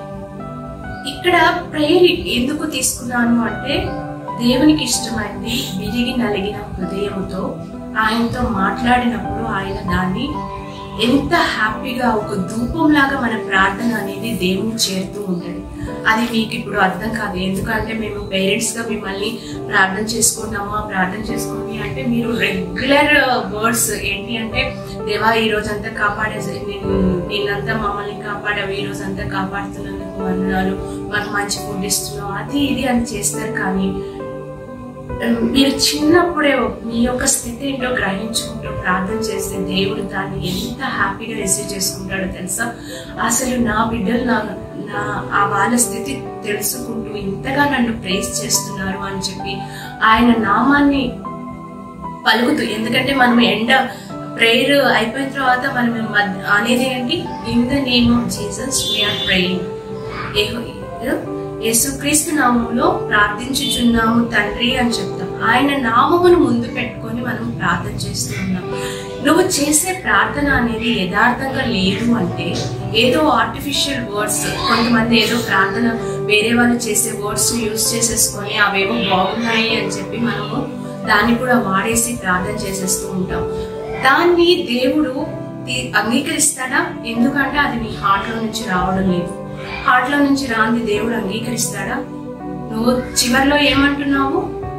[SPEAKER 1] ఇక్కడ ప్రేయర్ ఎందుకు తీసుకున్నాను అంటే దేవునికి ఇష్టమైంది విరిగి నలిగిన హృదయంతో ఆయనతో మాట్లాడినప్పుడు ఆయన దాన్ని ఎంత హ్యాపీగా ఒక ధూపంలాగా మన ప్రార్థన అనేది దేవుని చేరుతూ ఉంటుంది అది మీకు ఇప్పుడు అర్థం కాదు ఎందుకంటే మేము పేరెంట్స్ గా మిమ్మల్ని ప్రార్థన చేసుకున్నామా ప్రార్థన చేసుకోండి అంటే మీరు రెగ్యులర్ వర్డ్స్ ఏంటి అంటే దేవా ఈ రోజంతా కాపాడే నిన్నంతా మమ్మల్ని కాపాడావు ఈ రోజంతా కాపాడుతున్నందుకు వందనాలు మాకు మంచి ఫుడ్ ఇస్తున్నావు అది ఇది అని చేస్తారు కానీ మీరు చిన్నప్పుడే మీ యొక్క స్థితి ఏంటో గ్రహించుకుంటూ ప్రార్థన చేస్తే దేవుడు దాన్ని ఎంత హ్యాపీగా రిసీవ్ చేసుకుంటాడో తెలుసా అసలు నా బిడ్డలు నా నా ఆ వాళ్ళ స్థితి తెలుసుకుంటూ ఇంతగా నన్ను ప్రేస్ చేస్తున్నారు అని చెప్పి ఆయన నామాన్ని పలుకుతూ ఎందుకంటే మనం ఎండ ప్రేయర్ అయిపోయిన తర్వాత మనం మధ్య- అనేది ఏంటి in the name of Jesus we are praying యేసుక్రీస్తు నామములో ప్రార్థించుచున్నాము తండ్రి అని చెప్తాం ఆయన నామమును ముందు పెట్టుకొని మనం ప్రార్థన చేస్తూ ఉన్నాం నువ్వు చేసే ప్రార్థన అనేది యథార్థంగా లేదు అంటే ఏదో ఆర్టిఫిషియల్ వర్డ్స్ కొంతమంది ఏదో ప్రార్థన వేరే వాళ్ళు చేసే వర్డ్స్ యూజ్ చేసేసుకొని అవేవో బాగున్నాయి అని చెప్పి మనము దాన్ని కూడా వాడేసి ప్రార్థన చేసేస్తూ ఉంటాం దాన్ని దేవుడు తీ- అంగీకరిస్తాడా ఎందుకంటే అది నీ హార్ట్ లో నుంచి రావడం లేదు హార్ట్ లో నుంచి రాంది దేవుడు అంగీకరిస్తాడా నువ్వు చివర్లో ఏమంటున్నావు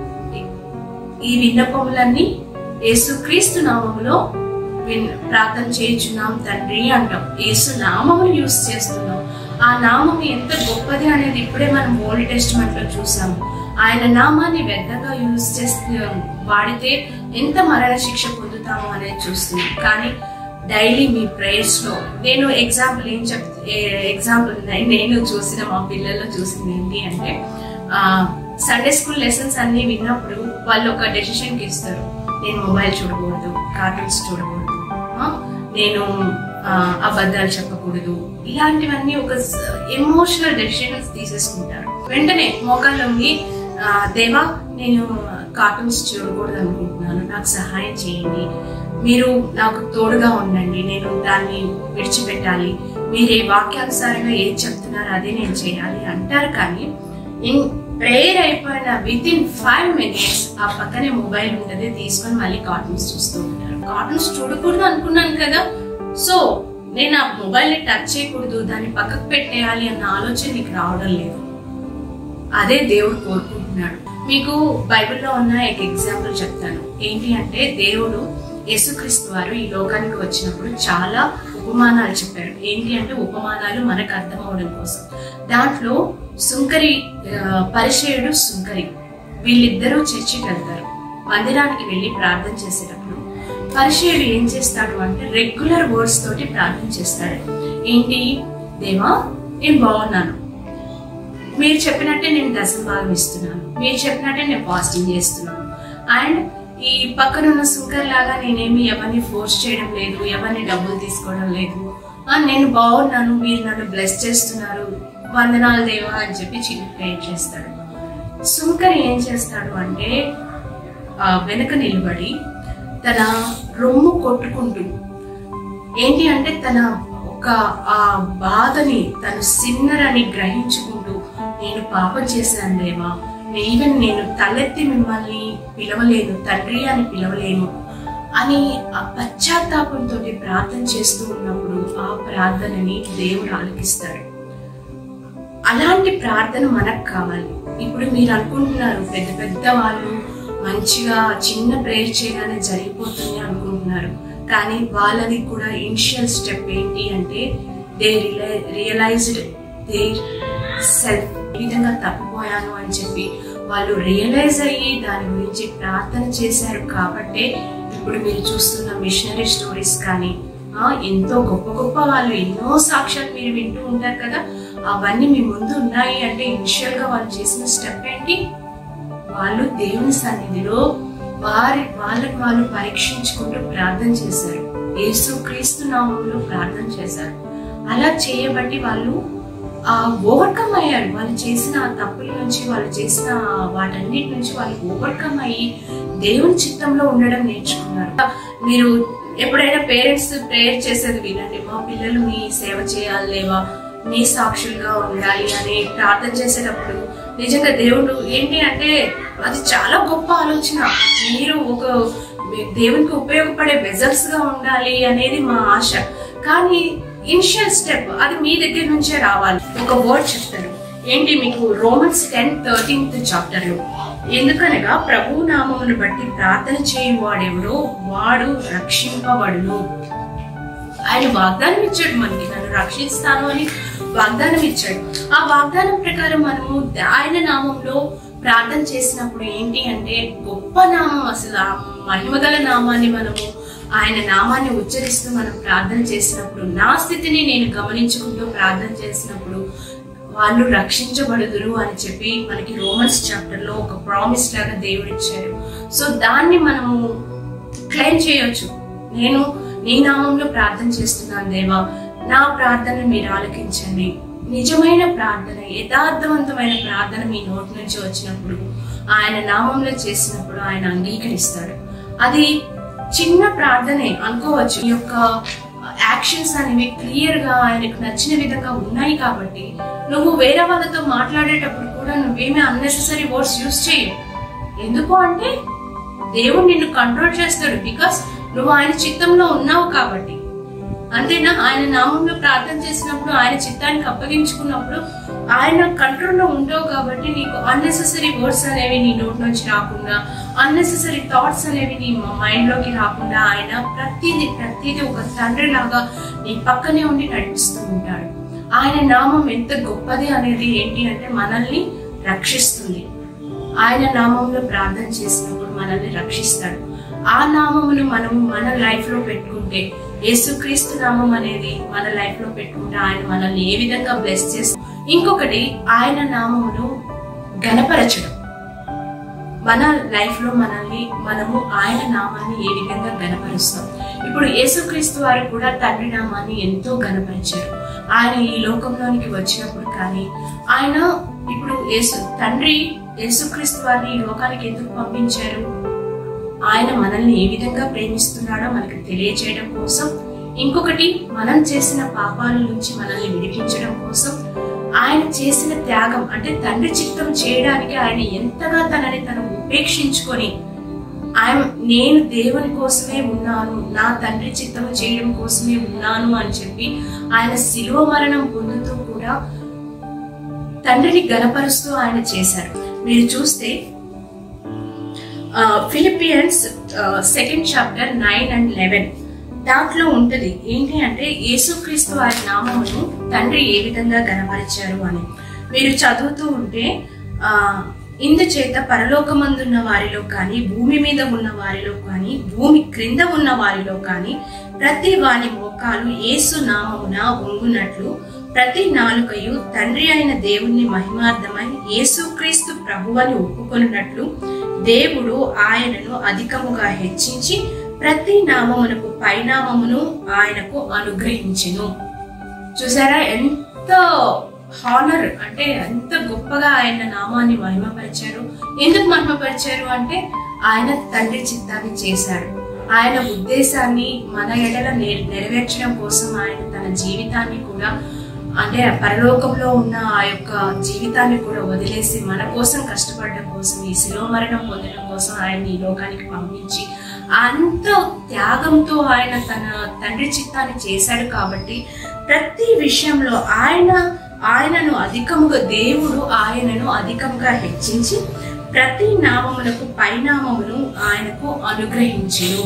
[SPEAKER 1] ఈ విన్నపములన్నీ యేసుక్రీస్తు నామములో విన్ ప్రార్థన చేయుచున్నాం తండ్రి అంటాం యేసు నామమును యూస్ చేస్తున్నాం ఆ నామం ఎంత గొప్పది అనేది ఇప్పుడే మనం ఓల్డ్ టెస్ట్మెంట్ లో చూసాము ఆయన నామాన్ని వ్యర్థంగా యూజ్ చేస్తే వాడితే ఎంత మరణ శిక్ష పొందుతాము అనేది చూస్తున్నాం కానీ డైలీ మీ ప్రేయర్స్ లో నేను ఎగ్జాంపుల్ ఏం చెప్ ఎగ్జాంపుల్ నేను చూసిన మా పిల్లల్లో చూసింది ఏంటి అంటే సండే స్కూల్ లెసన్స్ అన్ని విన్నప్పుడు వాళ్ళు ఒక డెసిషన్ కి ఇస్తారు నేను మొబైల్ చూడకూడదు కార్టూన్స్ చూడకూడదు ఆ, నేను ఆ, అబద్ధాలు చెప్పకూడదు ఇలాంటివన్నీ ఒక ఎమోషనల్ డెసిషన్స్ తీసేసుకుంటారు వెంటనే మోకాళ్ళొంగి ఆ, దేవా నేను కార్టూన్స్ చూడకూడదు అనుకుంటున్నాను నాకు సహాయం చేయండి మీరు నాకు తోడుగా ఉండండి నేను దాన్ని విడిచిపెట్టాలి మీరు ఏ వాక్యానుసారంగా ఏది చెప్తున్నారో అదే నేను చేయాలి అంటారు కానీ ఇన్ ప్రేయర్ అయిపోయిన విత్ ఇన్ ఫైవ్ మినిట్స్ ఆ పక్కనే మొబైల్ ఉంటుంది తీసుకొని మళ్ళీ కార్టూన్స్ చూస్తూ ఉంటారు కార్టూన్స్ చూడకూడదు అనుకున్నాను కదా సో నేను ఆ మొబైల్ ని టచ్ చేయకూడదు దాన్ని పక్కకు పెట్టేయాలి అన్న ఆలోచన నీకు రావడం లేదు అదే దేవుడు కోరుకుంటున్నాడు మీకు బైబిల్లో ఉన్న ఒక ఎగ్జాంపుల్ చెప్తాను ఏంటి అంటే దేవుడు యేసుక్రీస్తు వారు ఈ లోకానికి వచ్చినప్పుడు చాలా ఉపమానాలు చెప్పారు ఏంటి అంటే ఉపమానాలు మనకు అర్థం అవడం కోసం దాంట్లో సుంకరి ఆ, పరిచయుడు సుంకరి వీళ్ళిద్దరూ చర్చికి వెళ్తారు మందిరానికి వెళ్ళి ప్రార్థన చేసేటప్పుడు పరిచయుడు ఏం చేస్తాడు అంటే రెగ్యులర్ వర్డ్స్ తోటి ప్రార్థన చేస్తాడు ఏంటి దేవా నేను బాగున్నాను మీరు చెప్పినట్టే నేను దశం భాగం ఇస్తున్నాను మీరు చెప్పినట్టే నేను ఫాస్టింగ్ చేస్తున్నాను అండ్ ఈ పక్కన ఉన్న సుంకర్ లాగా నేనేమి ఎవరిని ఫోర్స్ చేయడం లేదు ఎవరిని డబ్బులు తీసుకోవడం లేదు ఆ, నేను బాగున్నాను మీరు నన్ను బ్లెస్ చేస్తున్నారు వందనాలు దేవా అని చెప్పి చిన్న ప్రేర్ చేస్తాడు సుంకర్ ఏం చేస్తాడు అంటే ఆ, వెనక నిలబడి తన రొమ్ము కొట్టుకుంటూ ఏంటి అంటే తన ఒక ఆ బాధని తను సిన్నర్ అని గ్రహించుకుంటూ నేను పాపం చేశాను దేవా ఈవెన్ నేను తలెత్తి మిమ్మల్ని పిలవలేను తండ్రి అని పిలవలేను అని ఆ పశ్చాత్తాపంతో ప్రార్థన చేస్తూ ఉన్నప్పుడు ఆ ప్రార్థనని దేవుడు ఆలకిస్తాడు అలాంటి ప్రార్థన మనకు కావాలి ఇప్పుడు మీరు అనుకుంటున్నారు పెద్ద పెద్ద వాళ్ళు మంచిగా చిన్న ప్రేయర్ చేయగానే జరిగిపోతుంది అనుకుంటున్నారు కానీ వాళ్ళది కూడా ఇనిషియల్ స్టెప్ ఏంటి అంటే దే రియలైజ్డ్ దే సెల్ఫ్ ఈ విధంగా తప్పిపోయాను అని చెప్పి వాళ్ళు రియలైజ్ అయ్యి దాని గురించి ప్రార్థన చేశారు కాబట్టే ఇప్పుడు మీరు చూస్తున్న మిషనరీ స్టోరీస్ కానీ ఆ, ఎంతో గొప్ప గొప్ప వాళ్ళు ఎన్నో సాక్ష్యాలు మీరు వింటూ ఉంటారు కదా అవన్నీ మీ ముందు ఉన్నాయి అంటే ఇనిషియల్ గా వాళ్ళు చేసిన స్టెప్ ఏంటి వాళ్ళు దేవుని సన్నిధిలో వారి వాళ్ళకి వాళ్ళు పరీక్షించుకుంటూ ప్రార్థన చేశారు యేసు క్రీస్తు నామంలో ప్రార్థన చేశారు అలా చేయబట్టి వాళ్ళు ఆ ఓవర్కమ్ అయ్యారు వాళ్ళు చేసిన ఆ తప్పుల నుంచి వాళ్ళు చేసిన వాటన్నిటి నుంచి వాళ్ళు ఓవర్కమ్ అయ్యి దేవుని చిత్తంలో ఉండడం నేర్చుకున్నారు మీరు ఎప్పుడైనా పేరెంట్స్ ప్రేయర్ చేసేది వినండి మా పిల్లలు మీ సేవ చేయాలి లేవా మీ సాక్షులుగా ఉండాలి అని ప్రార్థన చేసేటప్పుడు నిజంగా దేవుడు ఏంటి అంటే అది చాలా గొప్ప ఆలోచన మీరు ఒక దేవునికి ఉపయోగపడే వెజల్స్ గా ఉండాలి అనేది మా ఆశ కానీ ఇనిషియల్ స్టెప్ అది మీ దగ్గర నుంచే రావాలి ఒక వర్డ్ చెప్తారు ఏంటి మీకు రోమన్స్ టెన్ థర్టీన్త్ చాప్టర్ లో ఎందుకనగా ప్రభు నామమును బట్టి ప్రార్థన చేయువాడెవరో వాడు రక్షింపబడును ఆయన వాగ్దానం ఇచ్చాడు మనకి నన్ను రక్షిస్తాను అని వాగ్దానం ఇచ్చాడు ఆ వాగ్దానం ప్రకారం మనము ఆయన నామంలో ప్రార్థన చేసినప్పుడు ఏంటి అంటే గొప్ప నామం అసలు ఆ మహిమగల నామాన్ని మనము ఆయన నామాన్ని ఉచ్చరిస్తూ మనం ప్రార్థన చేసినప్పుడు నా స్థితిని నేను గమనించుకుంటూ ప్రార్థన చేసినప్పుడు వాళ్ళు రక్షించబడుదురు అని చెప్పి మనకి రోమన్స్ చాప్టర్ లో ఒక ప్రామిస్ లాగా దేవుడు ఇచ్చారు సో దాన్ని మనము క్లెయిమ్ చేయొచ్చు నేను నీ నామంలో ప్రార్థన చేస్తున్నాను దేవా నా ప్రార్థన మీరు ఆలకించండి నిజమైన ప్రార్థన యథార్థవంతమైన ప్రార్థన మీ నోటి నుంచి వచ్చినప్పుడు ఆయన నామంలో చేసినప్పుడు ఆయన అంగీకరిస్తాడు అది చిన్న ప్రార్థనే అనుకోవచ్చు ఈ యొక్క యాక్షన్స్ అనేవి క్లియర్ గా ఆయనకు నచ్చిన విధంగా ఉన్నాయి కాబట్టి నువ్వు వేరే వాళ్ళతో మాట్లాడేటప్పుడు కూడా నువ్వేమీ అన్నెసెసరీ వర్డ్స్ యూస్ చేయవు ఎందుకు అంటే దేవుడు నిన్ను కంట్రోల్ చేస్తాడు బికాస్ నువ్వు ఆయన చిత్తంలో ఉన్నావు కాబట్టి అంతేనా ఆయన నామంలో ప్రార్థన చేసినప్పుడు ఆయన చిత్తానికి అప్పగించుకున్నప్పుడు ఆయన కంట్రోల్లో ఉంటావు కాబట్టి నీకు అన్నెసెసరీ వర్డ్స్ అనేవి నీ నోటి నుంచి రాకుండా అన్నెసెసరీ థాట్స్ అనేవి నీ మైండ్ లోకి రాకుండా ఆయన ప్రతిదీ ప్రతిదీ ఒక తండ్రి లాగా నీ పక్కనే ఉండి నడిపిస్తూ ఉంటాడు ఆయన నామం ఎంత గొప్పది అనేది ఏంటి అంటే మనల్ని రక్షిస్తుంది ఆయన నామంలో ప్రార్థన చేసినప్పుడు మనల్ని రక్షిస్తాడు ఆ నామమును మనము మన లైఫ్ లో పెట్టుకుంటే యేసుక్రీస్తు నామం అనేది మన లైఫ్ లో పెట్టుకుంటే ఆయన మనల్ని ఏ విధంగా బ్లెస్ చేస్తాడు ఇంకొకటి ఆయన నామమును గణపరచడం మన లైఫ్ లో మనల్ని మనము ఆయన నామాన్ని ఏ విధంగా గణపరుస్తాం ఇప్పుడు యేసుక్రీస్తు వారు కూడా తండ్రి నామాన్ని ఎంతో గణపరిచారు ఆయన ఈ లోకంలోనికి వచ్చినప్పుడు కానీ ఆయన ఇప్పుడు యేసు తండ్రి యేసుక్రీస్తు వారిని ఈ లోకానికి ఎందుకు పంపించారు ఆయన మనల్ని ఏ విధంగా ప్రేమిస్తున్నాడో మనకి తెలియజేయడం కోసం ఇంకొకటి మనం చేసిన పాపాల నుంచి మనల్ని విడిపించడం కోసం ఆయన చేసిన త్యాగం అంటే తండ్రి చిత్తం చేయడానికి ఆయన ఎంతగా తనని తను ఉపేక్షించుకొని ఆయన నేను దేవుని కోసమే ఉన్నాను నా తండ్రి చిత్తం చేయడం కోసమే ఉన్నాను అని చెప్పి ఆయన శిలువ మరణం పొందుతూ కూడా తండ్రిని గనపరుస్తూ ఆయన చేశారు మీరు చూస్తే Philippians second chapter nine and eleven దాంట్లో ఉంటది ఏంటి అంటే యేసుక్రీస్తు వారి నామమును తండ్రి ఏ విధంగా గనపరిచారు అని మీరు చదువుతూ ఉంటే ఆ ఇందుచేత పరలోకమందున్న వారిలో కానీ భూమి మీద ఉన్న వారిలో కానీ భూమి క్రింద ఉన్న వారిలో కానీ ప్రతి వాని మోకాలు యేసు నామమున వంగునట్లు ప్రతి నాలుకయు తండ్రి అయిన దేవుని మహిమార్థమై యేసుక్రీస్తు ప్రభువని ఒప్పుకొనున్నట్లు దేవుడు ఆయనను అధికముగా హెచ్చించి ప్రతి నామమునకు పైనామమును ఆయనకు అనుగ్రహించెను చూసారా ఎంత హానర్ అంటే ఎంత గొప్పగా ఆయన నామాన్ని మహిమపరిచారు ఎందుకు మహిమపరిచారు అంటే ఆయన తండ్రి చిత్తాన్ని చేశాడు ఆయన ఉద్దేశాన్ని మన ఎడల నె- నెరవేర్చడం కోసం ఆయన తన జీవితాన్ని కూడా అంటే పరలోకంలో ఉన్న ఆ యొక్క జీవితాన్ని కూడా వదిలేసి మన కోసం కష్టపడడం కోసం ఈ శిలో మరణం పొందడం కోసం ఆయన ఈ లోకానికి పంపించి అంత త్యాగంతో ఆయన తన తండ్రి చిత్తాన్ని చేశాడు కాబట్టి ప్రతి విషయంలో ఆయన ఆయనను అధికముగా దేవుడు ఆయనను అధికముగా హెచ్చించి ప్రతి నామమునకు పైనామమును ఆయనకు అనుగ్రహించెను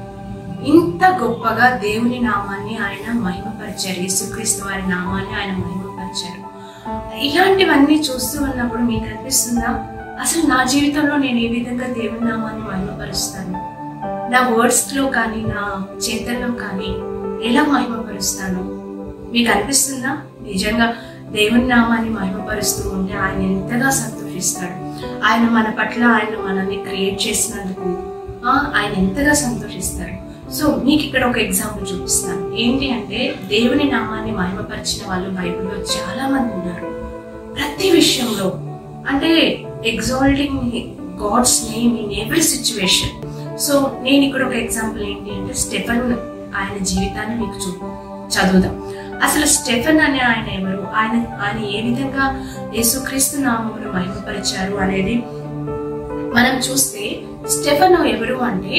[SPEAKER 1] ఇంత గొప్పగా దేవుని నామాన్ని ఆయన మహిమపరిచారు యేసుక్రీస్తు వారి నామాన్ని ఆయన మహిమపరిచారు ఇలాంటివన్నీ చూస్తూ ఉన్నప్పుడు మీకు అనిపిస్తుందా అసలు నా జీవితంలో నేను ఏ విధంగా దేవుని నామాన్ని మహిమపరుస్తాను నా వర్డ్స్ లో కానీ నా చేతల్లో కానీ ఎలా మహిమపరుస్తాను మీకు అనిపిస్తుందా నిజంగా దేవుని నామాన్ని మహిమపరుస్తూ ఉంటే ఆయన ఎంతగా సంతోషిస్తాడు ఆయన మన పట్ల ఆయన మనల్ని క్రియేట్ చేసినందుకు ఆ, ఆయన ఎంతగా సంతోషిస్తాడు సో మీకు ఇక్కడ ఒక ఎగ్జాంపుల్ చూపిస్తాను ఏంటి అంటే దేవుని నామాన్ని మహిమపరిచిన వాళ్ళు బైబిల్లో చాలా మంది ఉన్నారు ప్రతి విషయంలో అంటే exalting God's name in every situation so నేను ఇక్కడ ఒక ఎగ్జాంపుల్ ఏంటి అంటే స్టెఫన్ ఆయన జీవితాన్ని మీకు చూ చదువుదాం అసలు స్టెఫన్ అనే ఆయన ఎవరు ఆయన ఆయన ఏ విధంగా యేసుక్రీస్తు నామమును మహిమపరిచారు అనేది మనం చూస్తే స్టెఫన్ ఎవరు అంటే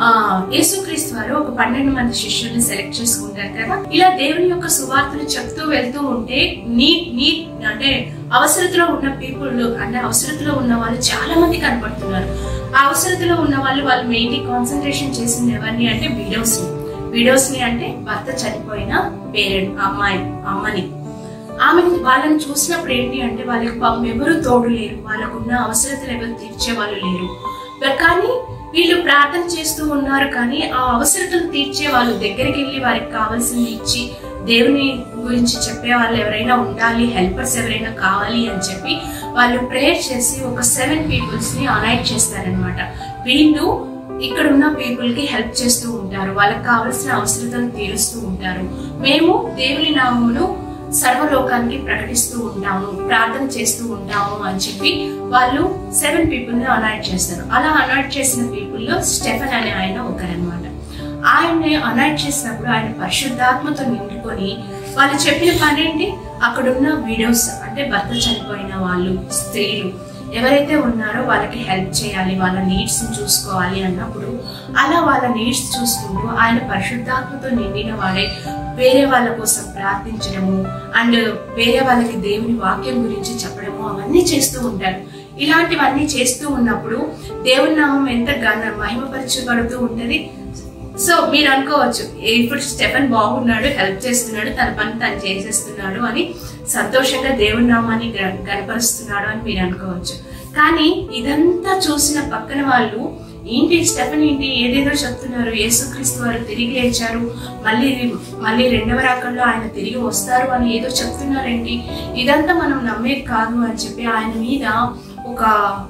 [SPEAKER 1] ఆ యేసుక్రీస్తు వారు ఒక పన్నెండు మంది శిష్యుల్ని సెలెక్ట్ చేసుకుంటారు కదా ఇలా దేవుని యొక్క సువార్తను చెప్తూ వెళ్తూ ఉంటే నీ నీ అంటే అవసరతలో ఉన్న పీపుల్ అంటే అవసరతలో ఉన్న వాళ్ళు చాలా మంది కనపడుతున్నారు ఆ అవసరతలో ఉన్న వాళ్ళు వాళ్ళు మెయిన్లీ కాన్సన్ట్రేషన్ చేసింది ఎవరిని అంటే విడోస్ ని విడోస్ ని అంటే భర్త చనిపోయిన పేరెంట్ అమ్మాయి అమ్మని ఆమె వాళ్ళని చూసినప్పుడు ఏంటి అంటే వాళ్ళకి పాపం ఎవరు తోడు లేరు వాళ్ళకున్న అవసరతలు ఎవరు తీర్చే వాళ్ళు లేరు కానీ వీళ్ళు ప్రార్థన చేస్తూ ఉన్నారు కానీ ఆ అవసరతలు తీర్చే వాళ్ళు దగ్గరికి వెళ్ళి వారికి కావాల్సింది ఇచ్చి దేవుని గురించి చెప్పే వాళ్ళు ఎవరైనా ఉండాలి హెల్పర్స్ ఎవరైనా కావాలి అని చెప్పి వాళ్ళు ప్రేయర్ చేసి ఒక సెవెన్ పీపుల్స్ ని అనైట్ చేస్తారనమాట వీళ్ళు ఇక్కడ ఉన్న పీపుల్ కి హెల్ప్ చేస్తూ ఉంటారు వాళ్ళకి కావాల్సిన అవసరతలు తీరుస్తూ ఉంటారు మేము దేవుని నామమును సర్వలోకానికి ప్రకటిస్తూ ఉంటాము ప్రార్థన చేస్తూ ఉంటాము అని చెప్పి వాళ్ళు సెవెన్ పీపుల్ ని అనాయిట్ చేస్తారు అలా అనాయిట్ చేసిన పీపుల్ లో స్టెఫన్ అనే ఆయన ఒకరనమాట ఆయన్ని అనాయిట్ చేసినప్పుడు ఆయన పరిశుద్ధాత్మతో నిండుకొని వాళ్ళు చెప్పిన పని ఏంటి అక్కడున్న వీడియోస్ అంటే భర్త చనిపోయిన వాళ్ళు స్త్రీలు ఎవరైతే ఉన్నారో వాళ్ళకి హెల్ప్ చేయాలి వాళ్ళ నీడ్స్ ని చూసుకోవాలి అన్నప్పుడు అలా వాళ్ళ నీడ్స్ చూసుకుంటూ ఆయన పరిశుద్ధాత్మతో నిండిన వాడే వేరే వాళ్ళ కోసం ప్రార్థించడము అండ్ వేరే వాళ్ళకి దేవుని వాక్యం గురించి చెప్పడము అవన్నీ చేస్తూ ఉంటారు ఇలాంటివన్నీ చేస్తూ ఉన్నప్పుడు దేవుని నామం ఎంత ఘన మహిమపరచబడుతూ ఉంటది సో మీరు అనుకోవచ్చు ఏ ఇప్పుడు స్టెఫన్ బాగున్నాడు హెల్ప్ చేస్తున్నాడు తన పని తను చేసేస్తున్నాడు అని సంతోషంగా దేవుని నామాన్ని గ- గనపరుస్తున్నాడు అని మీరు అనుకోవచ్చు కానీ ఇదంతా చూసిన పక్కన వాళ్ళు ఏంటి స్టెఫన్ ఏంటి ఏదేదో చెప్తున్నారు యేసుక్రీస్తు వారు తిరిగి లేచారు మళ్ళీ మళ్ళీ రెండవ రాకల్లో ఆయన తిరిగి వస్తారు అని ఏదో చెప్తున్నారేంటి ఇదంతా మనం నమ్మేది కాదు అని చెప్పి ఆయన మీద ఒక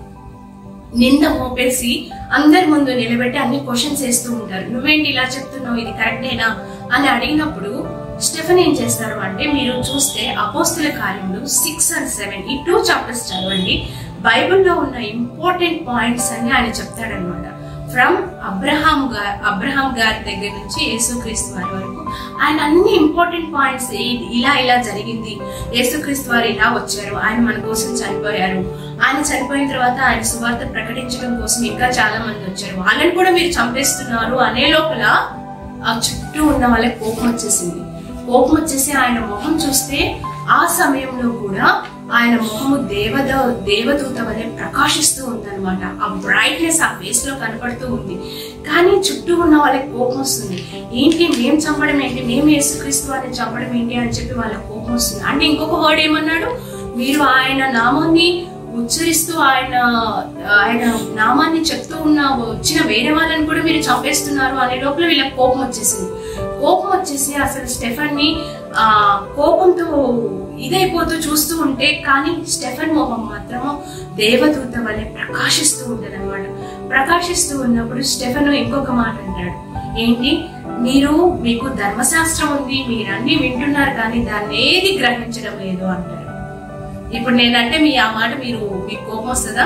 [SPEAKER 1] నింద మోపేసి అందరి ముందు నిలబెట్టి అన్ని క్వశ్చన్స్ వేస్తూ ఉంటారు నువ్వేంటి ఇలా చెప్తున్నావు ఇది కరెక్టేనా అని అడిగినప్పుడు స్టెఫన్ ఏం చేస్తారు అంటే మీరు చూస్తే అపోస్తుల కార్యములు సిక్స్ అండ్ సెవెన్ ఈ టూ చాప్టర్స్ చదవండి బైబిల్లో ఉన్న ఇంపార్టెంట్ పాయింట్స్ అన్ని ఆయన చెప్తాడనమాట ఫ్రమ్ అబ్రహాం గారు అబ్రహాం గారి దగ్గర నుంచి యేసుక్రీస్తు వారి వరకు ఆయన అన్ని ఇంపార్టెంట్ పాయింట్స్ ఇలా ఇలా జరిగింది యేసుక్రీస్తు వారు ఇలా వచ్చారు ఆయన మన కోసం చనిపోయారు ఆయన చనిపోయిన తర్వాత ఆయన సువార్త ప్రకటించడం కోసం ఇంకా చాలా మంది వచ్చారు వాళ్ళని కూడా మీరు చంపేస్తున్నారు అనే లోపల ఆ చుట్టూ ఉన్న వాళ్ళకి కోపం వచ్చేసింది కోపం వచ్చేసి ఆయన మొహం చూస్తే ఆ సమయంలో కూడా ఆయన మొహము దేవద దేవదూత వలె ప్రకాశిస్తూ ఉందన్నమాట ఆ బ్రైట్నెస్ ఆ ఫేస్ లో కనపడుతూ ఉంది కానీ చుట్టూ ఉన్న వాళ్ళకి కోపం వస్తుంది ఏంటి మేము చంపడం ఏంటి మేము యేసుక్రీస్తు అని చంపడం ఏంటి అని చెప్పి వాళ్ళకి కోపం వస్తుంది అంటే ఇంకొక వర్డ్ ఏమన్నాడు మీరు ఆయన నామాన్ని ఉచ్చరిస్తూ ఆయన ఆయన నామాన్ని చెప్తూ ఉన్న వచ్చిన వేరే వాళ్ళని కూడా మీరు చంపేస్తున్నారు అనే లోపల వీళ్ళకి కోపం వచ్చేసింది కోపం వచ్చేసి అసలు స్టెఫన్ ని ఆ కోపంతో ఇదైపోతూ చూస్తూ ఉంటే కానీ స్టెఫన్ మొహం మాత్రం దేవదూత వలె ప్రకాశిస్తూ ఉంటది అనమాట ప్రకాశిస్తూ ఉన్నప్పుడు స్టెఫన్ ఇంకొక మాట అంటాడు ఏంటి మీరు మీకు ధర్మశాస్త్రం ఉంది మీరు అన్ని వింటున్నారు కానీ దాన్ని ఏది గ్రహించడం లేదు అంటారు ఇప్పుడు నేనంటే మీ ఆ మాట మీరు మీకు కోపం వస్తుందా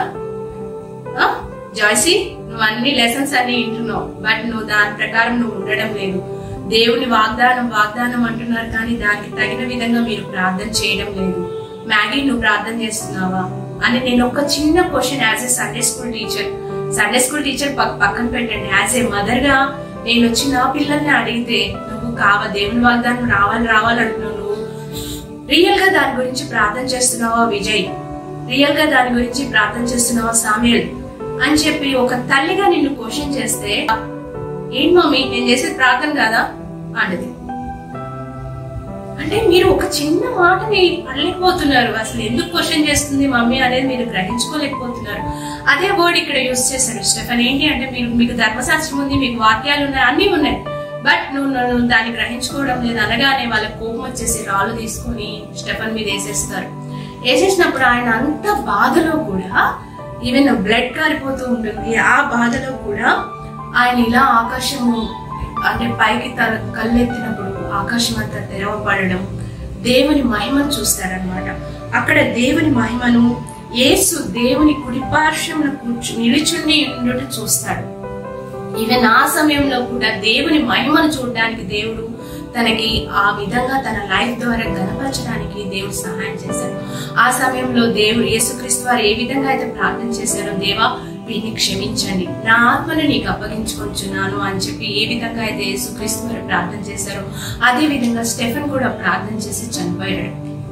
[SPEAKER 1] ఆ? జాయ్సీ నువ్వు అన్ని లెసన్స్ అన్ని వింటున్నావు బట్ నువ్వు దాని ప్రకారం నువ్వు ఉండడం లేదు దేవుని వాగ్దానం వాగ్దానం అంటున్నారు కానీ దానికి తగిన విధంగా మీరు ప్రార్థన చేయడం లేదు మ్యాగీ నువ్వు ప్రార్థన చేస్తున్నావా అని నేను ఒక చిన్న question as a Sunday school teacher Sunday school teacher పక్కన పెట్టండి యాజ్ ఏ మదర్ గా నేను వచ్చి నా పిల్లల్ని అడిగితే నువ్వు కావ దేవుని వాగ్దానం రావాలి రావాలంటున్నావు నువ్వు రియల్ గా దాని గురించి ప్రార్థన చేస్తున్నావా విజయ్ రియల్ గా దాని గురించి ప్రార్థన చేస్తున్నావా సామ్యుల్ అని చెప్పి ఒక తల్లిగా నిన్ను క్వశ్చన్ చేస్తే ఏంటి మమ్మీ నేను చేసేది ప్రార్థన కాదా అంటది అంటే మీరు ఒక చిన్న మాటని పడలేకపోతున్నారు అసలు ఎందుకు క్వశ్చన్ చేస్తుంది మమ్మీ అనేది మీరు గ్రహించుకోలేకపోతున్నారు అదే వర్డ్ ఇక్కడ యూస్ చేశాడు స్టెఫన్ ఏంటి అంటే మీరు మీకు ధర్మశాస్త్రం ఉంది మీకు వాక్యాలు ఉన్నాయి అన్ని ఉన్నాయి బట్ నువ్వు నువ్వు దాన్ని గ్రహించుకోవడం లేదు అనగానే వాళ్ళ కోపం వచ్చేసి రాళ్ళు తీసుకొని స్టెఫన్ మీద వేసేస్తారు వేసేసినప్పుడు ఆయన అంత బాధలో కూడా ఈవెన్ బ్లడ్ కారిపోతూ ఉంటుంది ఆ బాధలో కూడా ఆయన ఇలా ఆకాశము అంటే పైకి తల కళ్ళెత్తినప్పుడు ఆకాశం అంతా తెరవబడడం దేవుని మహిమను చూస్తారనమాట అక్కడ దేవుని మహిమను యేసు దేవుని కుడిపార్శ్వమున కూర్చు నిలుచుండి ఉండుట చూస్తాడు ఈవెన్ ఆ సమయంలో కూడా దేవుని మహిమను చూడడానికి దేవుడు తనకి ఆ విధంగా తన లైఫ్ ద్వారా గనపరచడానికి దేవుడు సహాయం చేశాడు ఆ సమయంలో దేవుడు యేసుక్రీస్తు వారు ఏ విధంగా అయితే ప్రార్థన చేశారో దేవా వీరిని క్షమించండి నా ఆత్మను నీకు అప్పగించుకొంచున్నాను అని చెప్పి ఏ విధంగా అయితే యేసుక్రీస్తు వారు ప్రార్థన చేశారో అదే విధంగా స్టెఫెన్ కూడా ప్రార్థన చేసి చనిపోయాడు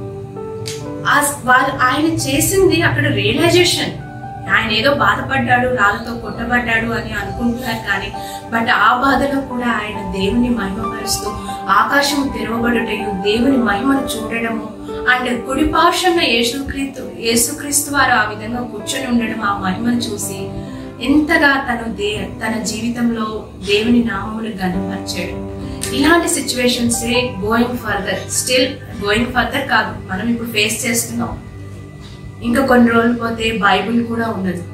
[SPEAKER 1] ఆ వాళ్ళు ఆయన చేసింది అక్కడ రియలైజేషన్ ఆయన ఏదో బాధపడ్డాడు రాళ్ళతో కొట్టబడ్డాడు అని అనుకుంటున్నారు కానీ బట్ ఆ బాధలో కూడా ఆయన దేవుని మహిమపరుస్తూ ఆకాశం తెరవబడుటయు దేవుని మహిమను చూడడము అండ్ కుడిపార్శ్వన యేసుక్రీస్తు యేసుక్రీస్తు వారు ఆ విధంగా కూర్చొని ఉండడం ఆ మహిమను చూసి ఎంతగా తను దే తన జీవితంలో దేవుని నామమును గనపరిచాడు ఇలాంటి situations going further still going further కాదు మనం ఇప్పుడు ఫేస్ చేస్తున్నాం ఇంకా కొన్ని రోజులు పోతే బైబిల్ కూడా ఉండదు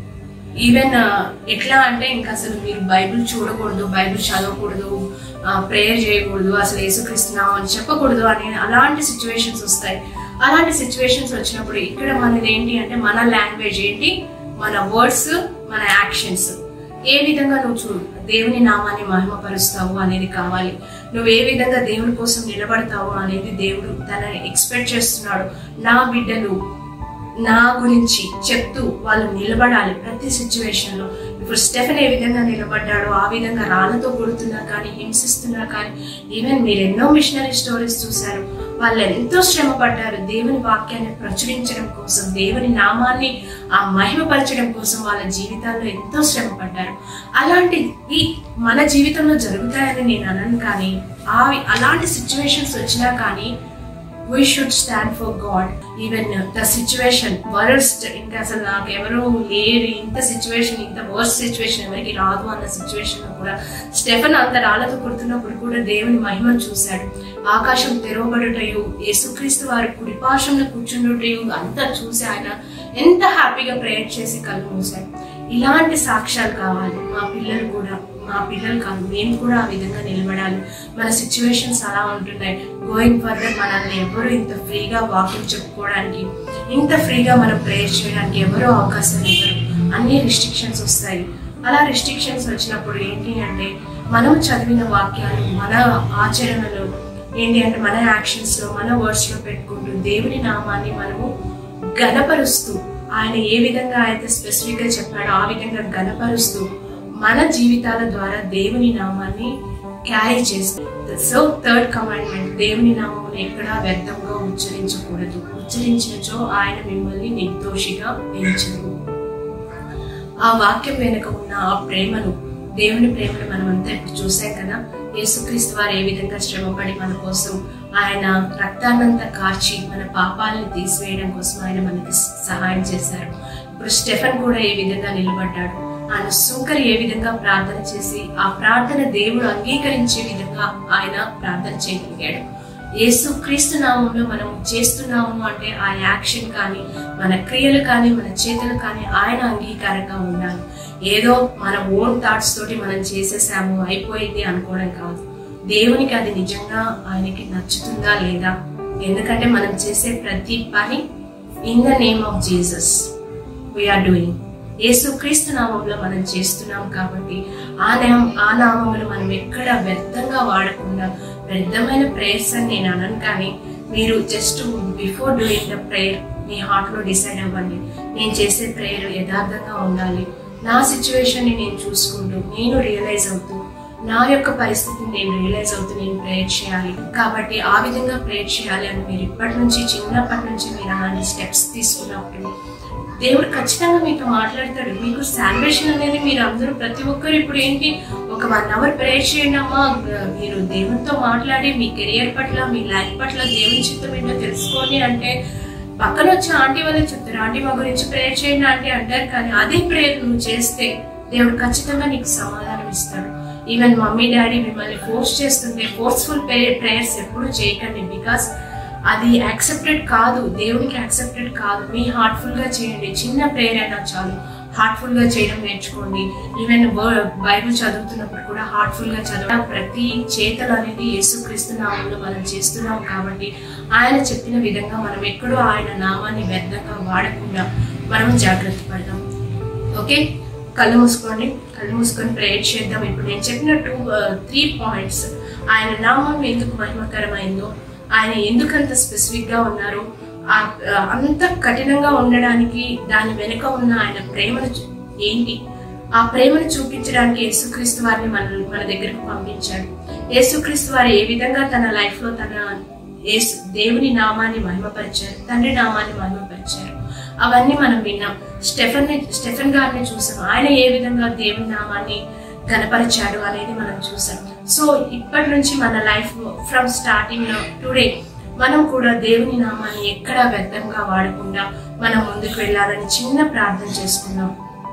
[SPEAKER 1] ఈవెన్ ఎట్లా అంటే ఇంకా అసలు మీరు బైబిల్ చూడకూడదు బైబిల్ చదవకూడదు ప్రేయర్ చేయకూడదు అసలు యేసుక్రీస్తున్నాం అని చెప్పకూడదు అని అలాంటి సిచ్యువేషన్స్ వస్తాయి అలాంటి సిచ్యువేషన్స్ వచ్చినప్పుడు ఇక్కడ మనది ఏంటి అంటే మన లాంగ్వేజ్ ఏంటి మన వర్డ్స్ మన యాక్షన్స్ ఏ విధంగా నువ్వు చూడు దేవుని నామాన్ని మహిమపరుస్తావు అనేది కావాలి నువ్వు ఏ విధంగా దేవుని కోసం నిలబడతావు అనేది దేవుడు తనని ఎక్స్పెక్ట్ చేస్తున్నాడు నా బిడ్డలు నా గురించి చెప్తూ వాళ్ళు నిలబడాలి ప్రతి సిచ్యువేషన్ లో ఇప్పుడు స్టెఫెన్ ఏ విధంగా నిలబడ్డాడో ఆ విధంగా రాళ్లతో కొడుతున్నా కానీ హింసిస్తున్నా కానీ ఈవెన్ మీరు ఎన్నో మిషనరీ స్టోరీస్ చూశారు వాళ్ళు ఎంతో శ్రమ పడ్డారు దేవుని వాక్యాన్ని ప్రచురించడం కోసం దేవుని నామాన్ని ఆ మహిమపరచడం కోసం వాళ్ళ జీవితాల్లో ఎంతో శ్రమ పడ్డారు అలాంటివి మన జీవితంలో జరుగుతాయని నేను అనను కానీ ఆ అలాంటి సిచ్యువేషన్స్ వచ్చినా కానీ we should stand for God even the situation worst ఇంకా అసలు నాకు ఎవరు లేరు ఇంత సిచ్యువేషన్ ఇంత వర్స్ట్ సిచ్యువేషన్ ఎవరికి రాదు అన్న సిచ్యువేషన్ లో కూడా స్టెఫన్ అంత రాళ్లతో కుడుతున్నప్పుడు కూడా దేవుని మహిమను చూశాడు ఆకాశం తెరవబడుటయు యేసుక్రీస్తు వారి కుడిపాశంలో కూర్చుండుటయు అంతా చూసి ఆయన ఎంత హ్యాపీగా ప్రేయర్ చేసి కళ్ళు మూశాడు ఇలాంటి సాక్ష్యాలు కావాలి మా పిల్లలు కూడా మా పిల్లలు కాదు మేము కూడా ఆ విధంగా నిలబడాలి మన సిచ్యువేషన్స్ అలా ఉంటున్నాయి గోయింగ్ ఫర్దర్ మనల్ని ఎవరు ఇంత ఫ్రీగా వాకింగ్ చెప్పుకోవడానికి ఇంత ఫ్రీగా మనం ప్రేయర్ చేయడానికి ఎవరో అవకాశం ఇవ్వరు అన్ని రిస్ట్రిక్షన్స్ వస్తాయి అలా రిస్ట్రిక్షన్స్ వచ్చినప్పుడు ఏంటి అంటే మనం చదివిన వాక్యాలు మన ఆచరణలో ఏంటి అంటే మన యాక్షన్స్ లో మన వర్డ్స్ లో పెట్టుకుంటూ దేవుని నామాన్ని మనము గనపరుస్తూ ఆయన ఏ విధంగా అయితే స్పెసిఫిక్ గా చెప్పాడో ఆ విధంగా గనపరుస్తూ మన జీవితాల ద్వారా దేవుని నామాన్ని క్యారీ చేస్తూ సో థర్డ్ కమాండ్మెంట్ దేవుని నామమును ఎక్కడా వ్యర్థంగా ఉచ్చరించకూడదు ఉచ్చరించినచో ఆయన మిమ్మల్ని నిర్దోషిగా ఎంచరు ఆ వాక్యం వెనుక ఉన్న ఆ ప్రేమను దేవుని ప్రేమను మనం అంతా ఇప్పుడు చూసాం కదా యేసుక్రీస్తు వారు ఏ విధంగా శ్రమపడి మన కోసం ఆయన రక్తాన్నంతా కార్చి మన పాపాలను తీసివేయడం కోసం ఆయన మనకి సహాయం చేశారు ఇప్పుడు స్టెఫన్ కూడా ఏ విధంగా నిలబడ్డాడు ఆయన సూకర్ ఏ విధంగా ప్రార్థన చేసి ఆ ప్రార్థన దేవుడు అంగీకరించే విధంగా ఆయన ప్రార్థన చేయగలిగాడు యేసు క్రీస్తు నామంలో మనం చేస్తున్నాము అంటే ఆ యాక్షన్ కానీ మన క్రియలు కానీ మన చేతులు కానీ ఆయన అంగీకారంగా ఉండాలి ఏదో మన ఓన్ థాట్స్ తోటి మనం చేసేసాము అయిపోయింది అనుకోవడం కాదు దేవునికి అది నిజంగా ఆయనకి నచ్చుతుందా లేదా ఎందుకంటే మనం చేసే ప్రతి పని in the name of Jesus we are doing Yesu Kristu నామంలో మనం చేస్తున్నాం కాబట్టి ఆ నామం ఆ నామములు మనం ఎక్కడ వ్యర్థంగా వాడకుండా వ్యర్థమైన ప్రేయర్స్ అని నేను అనను కానీ మీరు just before doing the prayer మీ హార్ట్ లో డిసైడ్ అవ్వండి నేను చేసే ప్రేయర్ యథార్థంగా ఉండాలి నా సిచ్యువేషన్ ని నేను చూసుకుంటూ నేను రియలైజ్ అవుతూ నా యొక్క పరిస్థితిని నేను రియలైజ్ అవుతూ నేను ప్రేయర్ చేయాలి కాబట్టి ఆ విధంగా ప్రేయర్ చేయాలి అని మీరు ఇప్పటి నుంచి చిన్నప్పటి నుంచి మీరు అలాంటి స్టెప్స్ తీసుకున్నప్పుడు దేవుడు ఖచ్చితంగా మీతో మాట్లాడతాడు మీకు శాల్వేషన్ అనేది మీరు అందరూ ప్రతి ఒక్కరు ఇప్పుడు ఏంటి ఒక వన్ అవర్ ప్రేయర్ చేయండి అమ్మా మీరు దేవునితో మాట్లాడి మీ కెరియర్ పట్ల మీ లైఫ్ పట్ల దేవుని చిత్తం ఏంటో తెలుసుకోండి అంటే పక్కన వచ్చి ఆంటీ వాళ్ళకి చెప్తారు ఆంటీ మా గురించి ప్రేయర్ చేయండి ఆంటీ అంటారు కానీ అదే ప్రేయర్ నువ్వు చేస్తే దేవుడు ఖచ్చితంగా నీకు సమాధానం ఇస్తాడు ఈవెన్ మమ్మీ డాడీ మిమ్మల్ని ఫోర్స్ చేస్తుంటే ఫోర్స్ఫుల్ ప్రేయర్స్ ఎప్పుడు చేయకండి బికాస్ అది యాక్సెప్టెడ్ కాదు దేవునికి యాక్సెప్టెడ్ కాదు మీ హార్ట్ఫుల్ గా చేయండి చిన్న ప్రేయర్ అయినా చాలు హార్ట్ఫుల్ గా చేయడం నేర్చుకోండి ఈవెన్ బైబిల్ చదువుతున్నప్పుడు కూడా హార్ట్ఫుల్ గా చదవడం ప్రతి చేతలు అనేది యేసుక్రీస్తు నామంలో మనం చేస్తున్నాం కాబట్టి ఆయన చెప్పిన విధంగా మనం ఎక్కడో ఆయన నామాన్ని వ్యర్థంగా వాడకుండా మనం జాగ్రత్త పడదాం ఓకే కళ్ళు మూసుకోండి కళ్ళు మూసుకొని ప్రేయర్ చేద్దాం ఇప్పుడు నేను చెప్పినట్టు త్రీ పాయింట్స్ ఆయన నామం ఎందుకు మహిమకరమైందో ఆయన ఎందుకంత స్పెసిఫిక్ గా ఉన్నారు ఆ- ఆ అంత కఠినంగా ఉండడానికి దాని వెనుక ఉన్న ఆయన ప్రేమను చూ- ఏంటి ఆ ప్రేమను చూపించడానికి యేసుక్రీస్తు వారిని మన మన దగ్గరకు పంపించాడు యేసుక్రీస్తు వారు ఏ విధంగా తన లైఫ్ లో తన యేసు దేవుని నామాన్ని మహిమపరిచారు తండ్రి నామాన్ని మహిమపరిచారు అవన్నీ మనం విన్నాం స్టెఫెన్ స్టెఫెన్ గారిని చూసాం ఆయన ఏ విధంగా దేవుని నామాన్ని కనపరిచాడు అనేది మనం చూసాం సో ఇప్పటి నుంచి మన లైఫ్ ఫ్రమ్ స్టార్టింగ్ టుడే మనం కూడా దేవుని నామాన్ని ఎక్కడా వ్యర్థంగా వాడకుండా మనం ముందుకు వెళ్ళాలని చిన్న ప్రార్థన చేసుకుందాం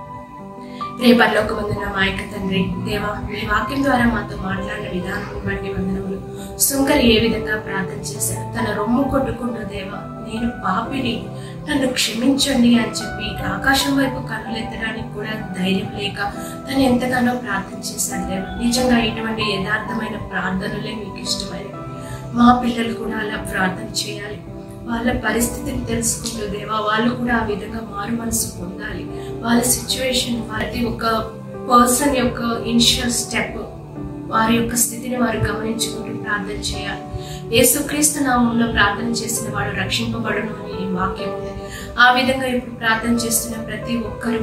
[SPEAKER 1] రేపల్లోకి ముందున్న మా యొక్క తండ్రి దేవా మీ వాక్యం ద్వారా మాతో మాట్లాడిన విధానం బట్టి వందనములు సుంకరి ఏ విధంగా ప్రార్థన చేశాడు తన రొమ్ము కొట్టుకుంటూ దేవా నేను పాపిని నన్ను క్షమించండి అని చెప్పి ఆకాశం వైపు కన్నులెత్తడానికి కూడా ధైర్యం లేక తను ఎంతగానో ప్రార్థన చేశాడు దేవా నిజంగా ఇటువంటి యథార్థమైన ప్రార్థనలే మీకు ఇష్టమైనవి మా పిల్లలు కూడా అలా ప్రార్థన చేయాలి వాళ్ళ పరిస్థితిని తెలుసుకుంటూ దేవా వాళ్ళు కూడా ఆ విధంగా మారు మనసు పొందాలి వాళ్ళ సిచ్యువేషన్ వారి ఒక పర్సన్ యొక్క ఇనిషియల్ స్టెప్ వారి యొక్క స్థితిని వారు గమనించుకుంటూ ప్రార్థన చేయాలి యేసుక్రీస్తు నామంలో ప్రార్థన చేసిన వాడు రక్షింపబడును అని ఈ వాక్యం ఉంది ఆ విధంగా ఇప్పుడు ప్రార్థన చేస్తున్న ప్రతి ఒక్కరు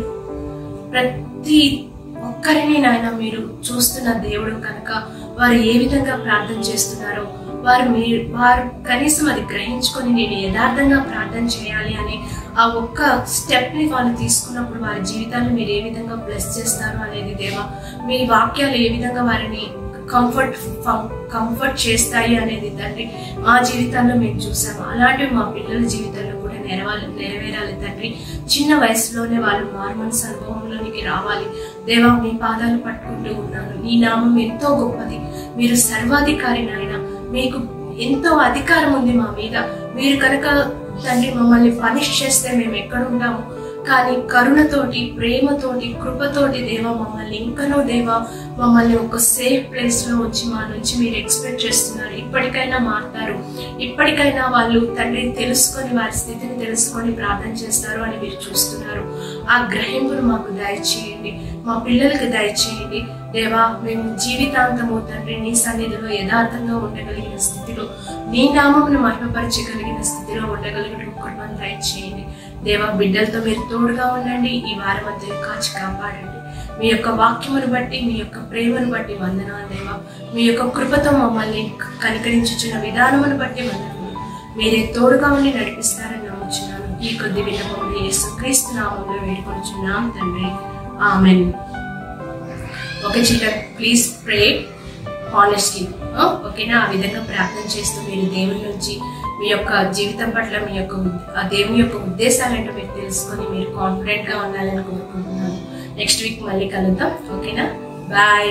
[SPEAKER 1] ప్రతి ఒక్కరిని నాయన మీరు చూస్తున్న దేవుడు కనుక వారు ఏ విధంగా ప్రార్థన చేస్తున్నారో వారు మీరు వారు కనీసం అది గ్రహించుకొని నేను యథార్థంగా ప్రార్థన చేయాలి అని ఆ ఒక్క స్టెప్ ని వాళ్ళు తీసుకున్నప్పుడు వారి జీవితాన్ని మీరు ఏ విధంగా బ్లెస్ చేస్తారు అనేది దేవా మీ వాక్యాలు ఏ విధంగా వారిని కంఫర్ట్ కంఫర్ట్ చేస్తాయి అనేది తండ్రి మా జీవితాల్లో మేము చూసాము అలాంటివి మా పిల్లల జీవితాల్లో కూడా నెరవాలి నెరవేరాలి తండ్రి చిన్న వయసులోనే వాళ్ళు మారుమనసు అనుభవంలోనికి రావాలి దేవా మీ పాదాలు పట్టుకుంటూ ఉన్నాను నీ నామం ఎంతో గొప్పది మీరు సర్వాధికారి నాయన మీకు ఎంతో అధికారం ఉంది మా మీద మీరు కనుక తండ్రి మమ్మల్ని పనిష్ చేస్తే మేము ఎక్కడ ఉంటాము కానీ కరుణతోటి ప్రేమతోటి కృపతోటి దేవా మమ్మల్ని ఇంకనో దేవా మమ్మల్ని ఒక సేఫ్ ప్లేస్ లో వచ్చి మా నుంచి మీరు ఎక్స్పెక్ట్ చేస్తున్నారు ఇప్పటికైనా మారుతారు ఇప్పటికైనా వాళ్ళు తండ్రి తెలుసుకొని వారి స్థితిని తెలుసుకొని ప్రార్థన చేస్తారు అని మీరు చూస్తున్నారు ఆ గ్రహింపును మాకు దయచేయండి మా పిల్లలకు దయచేయండి దేవా మేము జీవితాంతము తండ్రి నీ సన్నిధిలో యథార్థంగా ఉండగలిగిన స్థితిలో నీ నామమును మహిమపరచగలిగిన స్థితిలో ఉండగలిగిన కృపను దయచేయండి దేవా బిడ్డలతో మీరు తోడుగా ఉండండి ఈ వారం అంతా కాచి కాపాడండి మీ యొక్క వాక్యమును బట్టి మీ యొక్క ప్రేమను బట్టి వందనాలు దేవా మీ యొక్క కృపతో మమ్మల్ని కనికరించుచున్న విధానమును బట్టి వందనాలు మీరే తోడుగా ఉండి నడిపిస్తారని నమ్ముచున్నాను ఈ కొద్ది విన్నపములు యేసు క్రీస్తు నామంలో వేడుకొనుచున్నాం తండ్రి amen okay children please pray honestly ఓకేనా ఆ విధంగా ప్రార్థన చేస్తూ మీరు దేవుని నుంచి మీ యొక్క జీవితం పట్ల మీ యొక్క ఉద్- ఆ దేవుని యొక్క ఉద్దేశాలంటూ మీరు తెలుసుకొని మీరు కాన్ఫిడెంట్ గా ఉండాలని కోరుకుంటున్నాను నెక్స్ట్ వీక్ మళ్ళీ కలుద్దాం ఓకేనా bye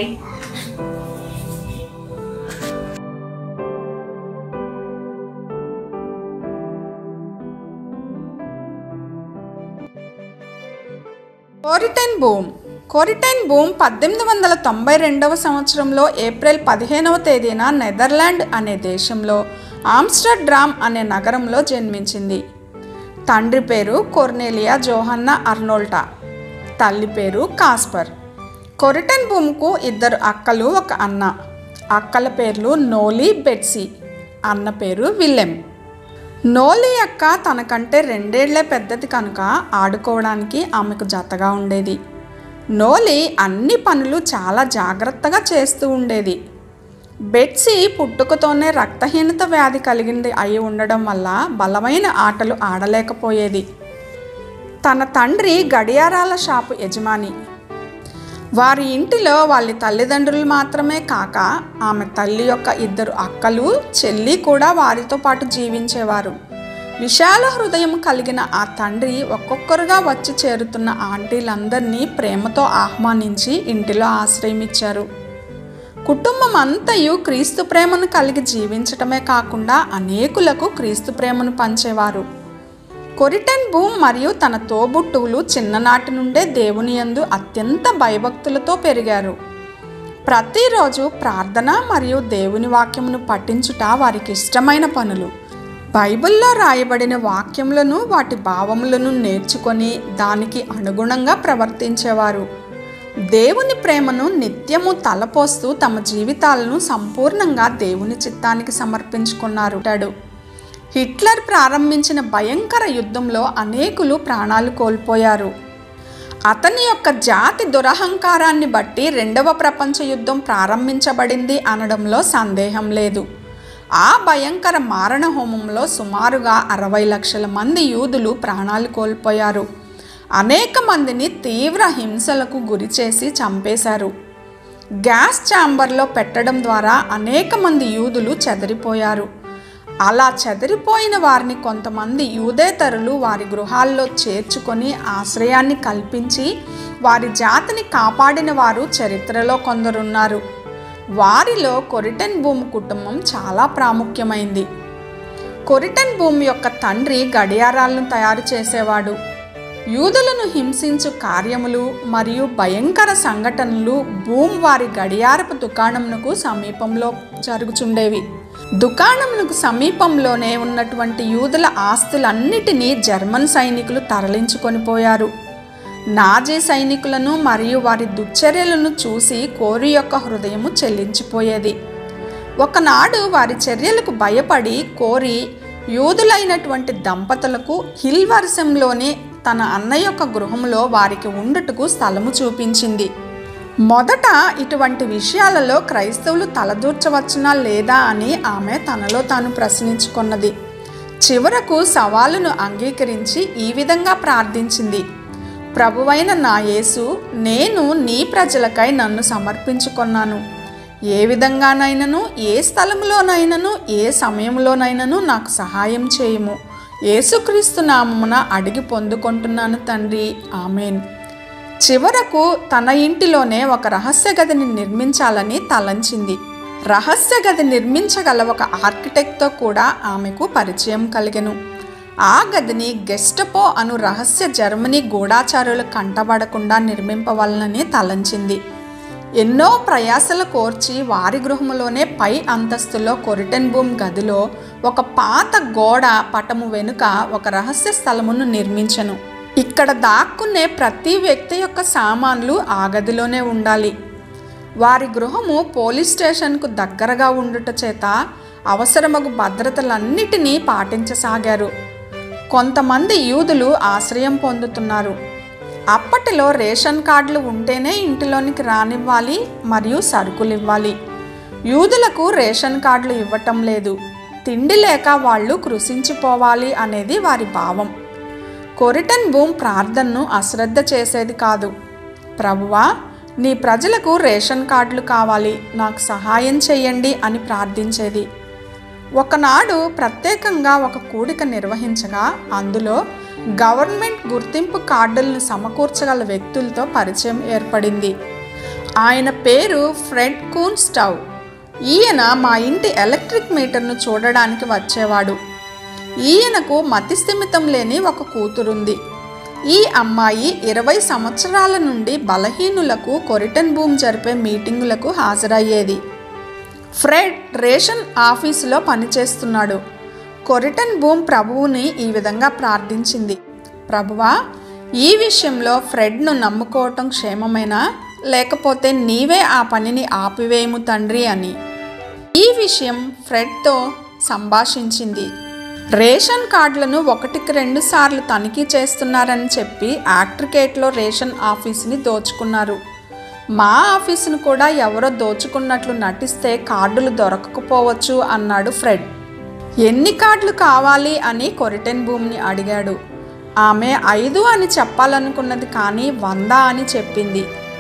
[SPEAKER 4] Corrie ten Boom Corrie ten Boom పద్దెనిమిది వందల తొంభై రెండవ సంవత్సరంలో ఏప్రిల్ పదిహేనవ తేదీన నెదర్లాండ్ అనే దేశంలో ఆమ్స్టర్డ్రామ్ అనే నగరంలో జన్మించింది తండ్రి పేరు కొర్నేలియా జోహన్నా అర్నోల్టా తల్లి పేరు కాస్పర్ కొరిటన్ బూమ్కు ఇద్దరు అక్కలు ఒక అన్న అక్కల పేర్లు నోలీ బెట్సీ అన్న పేరు విల్లెం నోలి అక్క తనకంటే రెండేళ్లే పెద్దది కనుక ఆడుకోవడానికి ఆమెకు జతగా ఉండేది నోలి అన్ని పనులు చాలా జాగ్రత్తగా చేస్తూ ఉండేది బెట్సీ పుట్టుకతోనే రక్తహీనత వ్యాధి కలిగింది అయి ఉండడం వల్ల బలమైన ఆటలు ఆడలేకపోయేది తన తండ్రి గడియారాల షాపు యజమాని వారి ఇంటిలో వాళ్ళ తల్లిదండ్రులు మాత్రమే కాక ఆమె తల్లి యొక్క ఇద్దరు అక్కలు చెల్లి కూడా వారితో పాటు జీవించేవారు విశాల హృదయం కలిగిన ఆ తండ్రి ఒక్కొక్కరుగా వచ్చి చేరుతున్న ఆంటీలందరినీ ప్రేమతో ఆహ్వానించి ఇంటిలో ఆశ్రయం ఇచ్చారు కుటుంబం అంతయు క్రీస్తు ప్రేమను కలిగి జీవించటమే కాకుండా అనేకులకు క్రీస్తు ప్రేమను పంచేవారు కొరిటన్ భూమ్ మరియు తన తోబుట్టువులు చిన్ననాటి నుండే దేవుని యందు అత్యంత భయభక్తులతో పెరిగారు ప్రతిరోజు ప్రార్థన మరియు దేవుని వాక్యమును పఠించుట వారికి ఇష్టమైన పనులు బైబిల్లో రాయబడిన వాక్యములను వాటి భావములను నేర్చుకొని దానికి అనుగుణంగా ప్రవర్తించేవారు దేవుని ప్రేమను నిత్యము తలపోస్తూ తమ జీవితాలను సంపూర్ణంగా దేవుని చిత్తానికి సమర్పించుకున్నారు అంటాడు. హిట్లర్ ప్రారంభించిన భయంకర యుద్ధంలో అనేకులు ప్రాణాలు కోల్పోయారు అతని యొక్క జాతి దురహంకారాన్ని బట్టి రెండవ ప్రపంచ యుద్ధం ప్రారంభించబడింది అనడంలో సందేహం లేదు ఆ భయంకర మారణ హోమంలో సుమారుగా అరవై లక్షల మంది యూదులు ప్రాణాలు కోల్పోయారు అనేక మందిని తీవ్ర హింసలకు గురిచేసి చంపేశారు గ్యాస్ ఛాంబర్లో పెట్టడం ద్వారా అనేక మంది యూదులు చెదిరిపోయారు అలా చెదిరిపోయిన వారిని కొంతమంది యూదేతరులు వారి గృహాల్లో చేర్చుకొని ఆశ్రయాన్ని కల్పించి వారి జాతిని కాపాడిన వారు చరిత్రలో కొందరున్నారు వారిలో కొరిటన్ భూమి కుటుంబం చాలా ప్రాముఖ్యమైంది కొరిటన్ భూమి యొక్క తండ్రి గడియారాలను తయారు చేసేవాడు యూదులను హింసించు కార్యములు మరియు భయంకర సంఘటనలు భూమ్ వారి గడియారపు దుకాణమునకు సమీపంలో జరుగుచుండేవి దుకాణమునకు సమీపంలోనే ఉన్నటువంటి యూదుల ఆస్తులన్నిటినీ జర్మన్ సైనికులు తరలించుకొని పోయారు నాజీ సైనికులను మరియు వారి దుశ్చర్యలను చూసి కోరి యొక్క హృదయము చెల్లించిపోయేది ఒకనాడు వారి చర్యలకు భయపడి కోరి యూదులైనటువంటి దంపతులకు హిల్ వర్షంలోని తన అన్న యొక్క గృహంలో వారికి ఉండుటకు స్థలము చూపించింది మొదట ఇటువంటి విషయాలలో క్రైస్తవులు తలదూర్చవచ్చునా లేదా అని ఆమె తనలో తాను ప్రశ్నించుకున్నది చివరకు సవాలును అంగీకరించి ఈ విధంగా ప్రార్థించింది ప్రభువైన నా యేసు నేను నీ ప్రజలకై నన్ను సమర్పించుకున్నాను ఏ విధంగానైనను ఏ స్థలంలోనైనను ఏ సమయంలోనైనను నాకు సహాయం చేయము యేసుక్రీస్తు నామమున అడిగి పొందుకుంటున్నాను తండ్రి ఆమెన్ చివరకు తన ఇంటిలోనే ఒక రహస్య గదిని నిర్మించాలని తలంచింది రహస్య గది నిర్మించగల ఒక ఆర్కిటెక్ట్తో కూడా ఆమెకు పరిచయం కలిగెను ఆ గదిని గెస్టపో అను రహస్య జర్మనీ గూఢాచారులు కంటబడకుండా నిర్మింపవలనని తలంచింది ఎన్నో ప్రయాసలు కోర్చి వారి గృహములోనే పై అంతస్తులో కొరిటెన్ భూమ్ గదిలో ఒక పాత గోడ పటము వెనుక ఒక రహస్య స్థలమును నిర్మించను ఇక్కడ దాక్కునే ప్రతి వ్యక్తి యొక్క సామాన్లు ఆ గదిలోనే ఉండాలి వారి గృహము పోలీస్ స్టేషన్కు దగ్గరగా ఉండుట చేత అవసరమగు భద్రతలన్నిటినీ పాటించసాగారు కొంతమంది యూదులు ఆశ్రయం పొందుతున్నారు అప్పటిలో రేషన్ కార్డులు ఉంటేనే ఇంటిలోనికి రానివ్వాలి మరియు సరుకులు ఇవ్వాలి యూదులకు రేషన్ కార్డులు ఇవ్వటం లేదు తిండి లేక వాళ్ళు కృషించిపోవాలి అనేది వారి భావం కొరిటన్ భూమ్ ప్రార్థనను అశ్రద్ధ చేసేది కాదు ప్రభువా నీ ప్రజలకు రేషన్ కార్డులు కావాలి నాకు సహాయం చేయండి అని ప్రార్థించేది ఒకనాడు ప్రత్యేకంగా ఒక కూడిక నిర్వహించగా అందులో గవర్నమెంట్ గుర్తింపు కార్డులను సమకూర్చగల వ్యక్తులతో పరిచయం ఏర్పడింది ఆయన పేరు ఫ్రెడ్ కూన్ స్టవ్ ఈయన మా ఇంటి ఎలక్ట్రిక్ మీటర్ను చూడడానికి వచ్చేవాడు ఈయనకు మతిస్థిమితం లేని ఒక కూతురుంది ఈ అమ్మాయి ఇరవై సంవత్సరాల నుండి బలహీనులకు కొరిటన్ భూమ్ జరిపే మీటింగులకు హాజరయ్యేది ఫ్రెడ్ రేషన్ ఆఫీసులో పనిచేస్తున్నాడు కొరిటన్ భూమ్ ప్రభువుని ఈ విధంగా ప్రార్థించింది ప్రభువా ఈ విషయంలో ఫ్రెడ్ను నమ్ముకోవటం క్షేమమేనా లేకపోతే నీవే ఆ పనిని ఆపివేయము తండ్రి అని ఈ విషయం ఫ్రెడ్తో సంభాషించింది రేషన్ కార్డులను ఒకటికి రెండు సార్లు తనిఖీ చేస్తున్నారని చెప్పి యాక్ట్రికేట్లో రేషన్ ఆఫీసుని దోచుకున్నారు మా ఆఫీసును కూడా ఎవరో దోచుకున్నట్లు నటిస్తే కార్డులు దొరకకపోవచ్చు అన్నాడు ఫ్రెడ్ ఎన్ని కార్డులు కావాలి అని కొరిటెన్ భూమిని అడిగాడు ఆమె ఐదు అని చెప్పాలనుకున్నది కానీ వంద అని చెప్పింది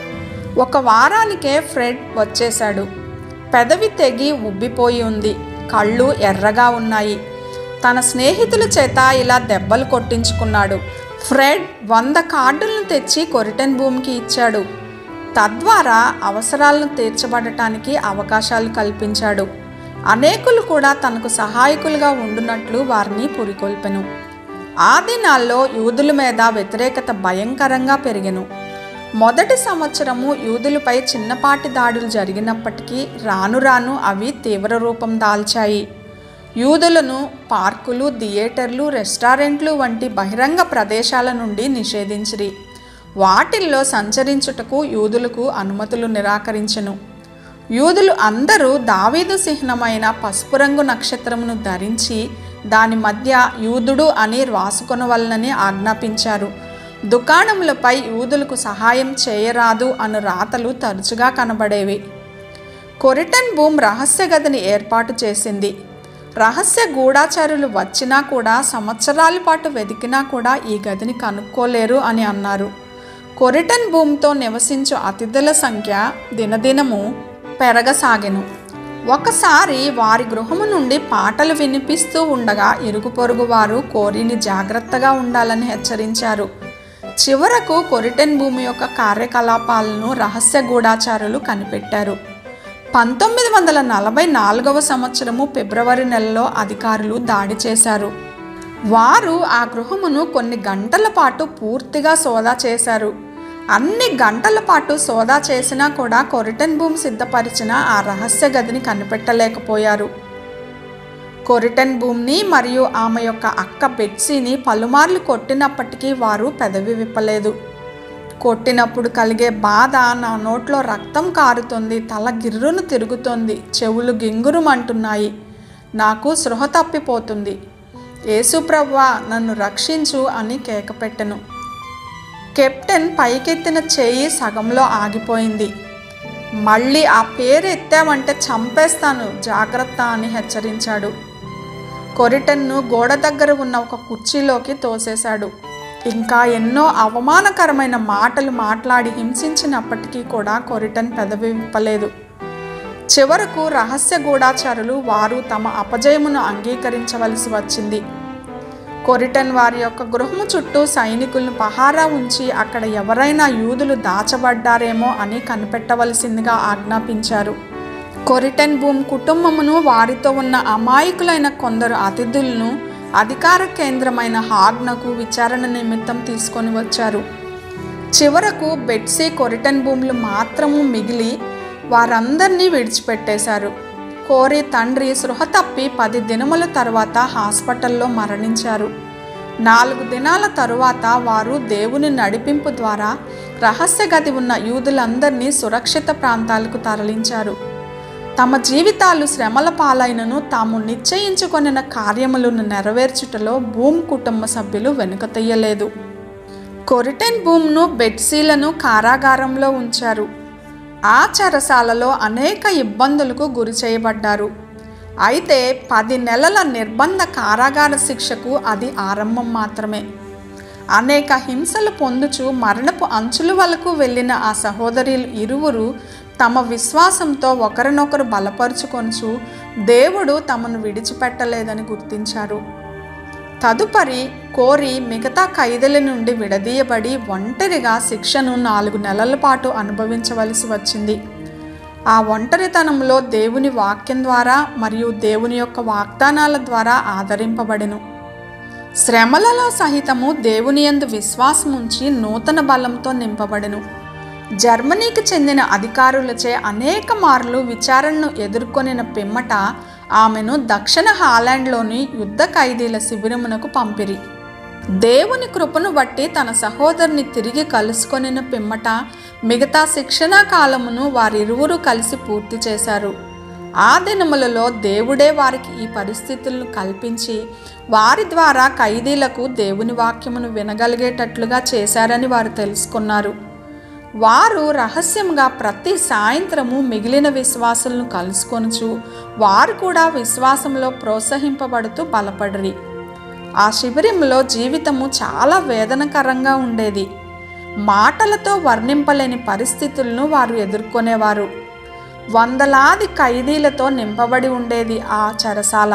[SPEAKER 4] ఒక వారానికే ఫ్రెడ్ వచ్చేశాడు పెదవి తెగి ఉబ్బిపోయి ఉంది కళ్ళు ఎర్రగా ఉన్నాయి తన స్నేహితుల చేత ఇలా దెబ్బలు కొట్టించుకున్నాడు ఫ్రెడ్ వంద కార్డులను తెచ్చి కొరిటెన్ భూమికి ఇచ్చాడు తద్వారా అవసరాలను తీర్చబడటానికి అవకాశాలు కల్పించాడు అనేకులు కూడా తనకు సహాయకులుగా ఉండునట్లు వారిని పురికొల్పెను ఆ దినాల్లో యూదుల మీద వ్యతిరేకత భయంకరంగా పెరిగెను మొదటి సంవత్సరము యూదులపై చిన్నపాటి దాడులు జరిగినప్పటికీ రాను రాను అవి తీవ్ర రూపం దాల్చాయి యూదులను పార్కులు థియేటర్లు రెస్టారెంట్లు వంటి బహిరంగ ప్రదేశాల నుండి నిషేధించిరి వాటిల్లో సంచరించుటకు యూదులకు అనుమతులు నిరాకరించెను యూదులు అందరూ దావీదు చిహ్నమైన పసుపు రంగు నక్షత్రమును ధరించి దాని మధ్య యూదుడు అని రాసుకొనవలనని ఆజ్ఞాపించారు దుకాణములపై యూదులకు సహాయం చేయరాదు అను రాతలు తరచుగా కనబడేవి కొరిటన్ భూమ్ రహస్య గదిని ఏర్పాటు చేసింది రహస్య గూఢాచారులు వచ్చినా కూడా సంవత్సరాల పాటు వెతికినా కూడా ఈ గదిని కనుక్కోలేరు అని అన్నారు కొరిటన్ భూమితో నివసించు అతిథుల సంఖ్య దినదినము పెరగసాగెను ఒకసారి వారి గృహము నుండి పాటలు వినిపిస్తూ ఉండగా ఇరుగు పొరుగు వారు కోరిని జాగ్రత్తగా ఉండాలని హెచ్చరించారు చివరకు కొరిటెన్ భూమి యొక్క కార్యకలాపాలను రహస్య గూఢాచారులు కనిపెట్టారు పంతొమ్మిది వందల నలభై నాలుగవ సంవత్సరము ఫిబ్రవరి నెలలో అధికారులు దాడి చేశారు వారు ఆ గృహమును కొన్ని గంటల పాటు పూర్తిగా సోదా చేశారు అన్ని గంటల పాటు సోదా చేసినా కూడా కొరిటన్ భూమి సిద్ధపరిచిన ఆ రహస్య గదిని కనిపెట్టలేకపోయారు కొరిటన్ భూమిని మరియు ఆమె యొక్క అక్క బెట్సీని పలుమార్లు కొట్టినప్పటికీ వారు పెదవి విప్పలేదు కొట్టినప్పుడు కలిగే బాధ నా నోట్లో రక్తం కారుతుంది తల గిర్రును తిరుగుతోంది చెవులు గింగురుమంటున్నాయి నాకు సృహ తప్పిపోతుంది యేసుప్రవ్వా నన్ను రక్షించు అని కేకపెట్టెను కెప్టెన్ పైకెత్తిన చేయి సగంలో ఆగిపోయింది మళ్ళీ ఆ పేరు ఎత్తావంటే చంపేస్తాను జాగ్రత్త అని హెచ్చరించాడు కొరిటన్ను గోడ దగ్గర ఉన్న ఒక కుర్చీలోకి తోసేశాడు ఇంకా ఎన్నో అవమానకరమైన మాటలు మాట్లాడి హింసించినప్పటికీ కూడా కొరిటన్ పెదవి విప్పలేదు చివరకు రహస్య గూఢాచారులు వారు తమ అపజయమును అంగీకరించవలసి వచ్చింది కొరిటన్ వారి యొక్క గృహము చుట్టూ సైనికులను పహారా ఉంచి అక్కడ ఎవరైనా యూదులు దాచబడ్డారేమో అని కనిపెట్టవలసిందిగా ఆజ్ఞాపించారు కొరిటన్ భూమ్ కుటుంబమును వారితో ఉన్న అమాయకులైన కొందరు అతిథులను అధికార కేంద్రమైన హాగ్నకు విచారణ నిమిత్తం తీసుకొని వచ్చారు చివరకు బెట్సీ కొరిటన్ భూములు మాత్రము మిగిలి వారందరినీ విడిచిపెట్టేశారు కోరి తండ్రి సృహ తప్పి పది దినముల తర్వాత హాస్పిటల్లో మరణించారు నాలుగు దినాల తరువాత వారు దేవుని నడిపింపు ద్వారా రహస్య గది ఉన్న యూదులందరినీ సురక్షిత ప్రాంతాలకు తరలించారు తమ జీవితాలు శ్రమల పాలైనను తాము నిశ్చయించుకొనిన కార్యములను నెరవేర్చుటలో భూమ్ కుటుంబ సభ్యులు వెనుకతీయలేదు కొరిటెన్ భూమ్ను బెడ్సీలను కారాగారంలో ఉంచారు ఆ చెరసాలలో అనేక ఇబ్బందులకు గురి చేయబడ్డారు అయితే పది నెలల నిర్బంధ కారాగార శిక్షకు అది ఆరంభం మాత్రమే అనేక హింసలు పొందుచు మరణపు అంచుల వరకు వెళ్ళిన ఆ సహోదరులు ఇరువురు తమ విశ్వాసంతో ఒకరినొకరు బలపరుచుకొనుచు దేవుడు తమను విడిచిపెట్టలేదని గుర్తించారు తదుపరి కోరి మిగతా ఖైదీల నుండి విడదీయబడి ఒంటరిగా శిక్షను నాలుగు నెలల పాటు అనుభవించవలసి వచ్చింది ఆ ఒంటరితనంలో దేవుని వాక్యం ద్వారా మరియు దేవుని యొక్క వాగ్దానాల ద్వారా ఆదరింపబడెను శ్రమలలో సహితము దేవుని యందు విశ్వాసముంచి నూతన బలంతో నింపబడెను జర్మనీకి చెందిన అధికారులచే అనేక మార్లు విచారణను ఎదుర్కొనిన పిమ్మట ఆమెను దక్షిణ హాలాండ్లోని యుద్ధ ఖైదీల శిబిరమునకు పంపిరి దేవుని కృపను బట్టి తన సహోదరుని తిరిగి కలుసుకొనిన పిమ్మట మిగతా శిక్షణా కాలమును వారిరువురు కలిసి పూర్తి చేశారు ఆ దినములలో దేవుడే వారికి ఈ పరిస్థితులను కల్పించి వారి ద్వారా ఖైదీలకు దేవుని వాక్యమును వినగలిగేటట్లుగా చేశారని వారు తెలుసుకున్నారు వారు రహస్యంగా ప్రతి సాయంత్రము మిగిలిన విశ్వాసులను కలుసుకొనుచు వారు కూడా విశ్వాసంలో ప్రోత్సహింపబడుతూ బలపడరి ఆ శిబిరంలో జీవితము చాలా వేదనకరంగా ఉండేది మాటలతో వర్ణింపలేని పరిస్థితులను వారు ఎదుర్కొనేవారు వందలాది ఖైదీలతో నింపబడి ఉండేది ఆ చెరసాల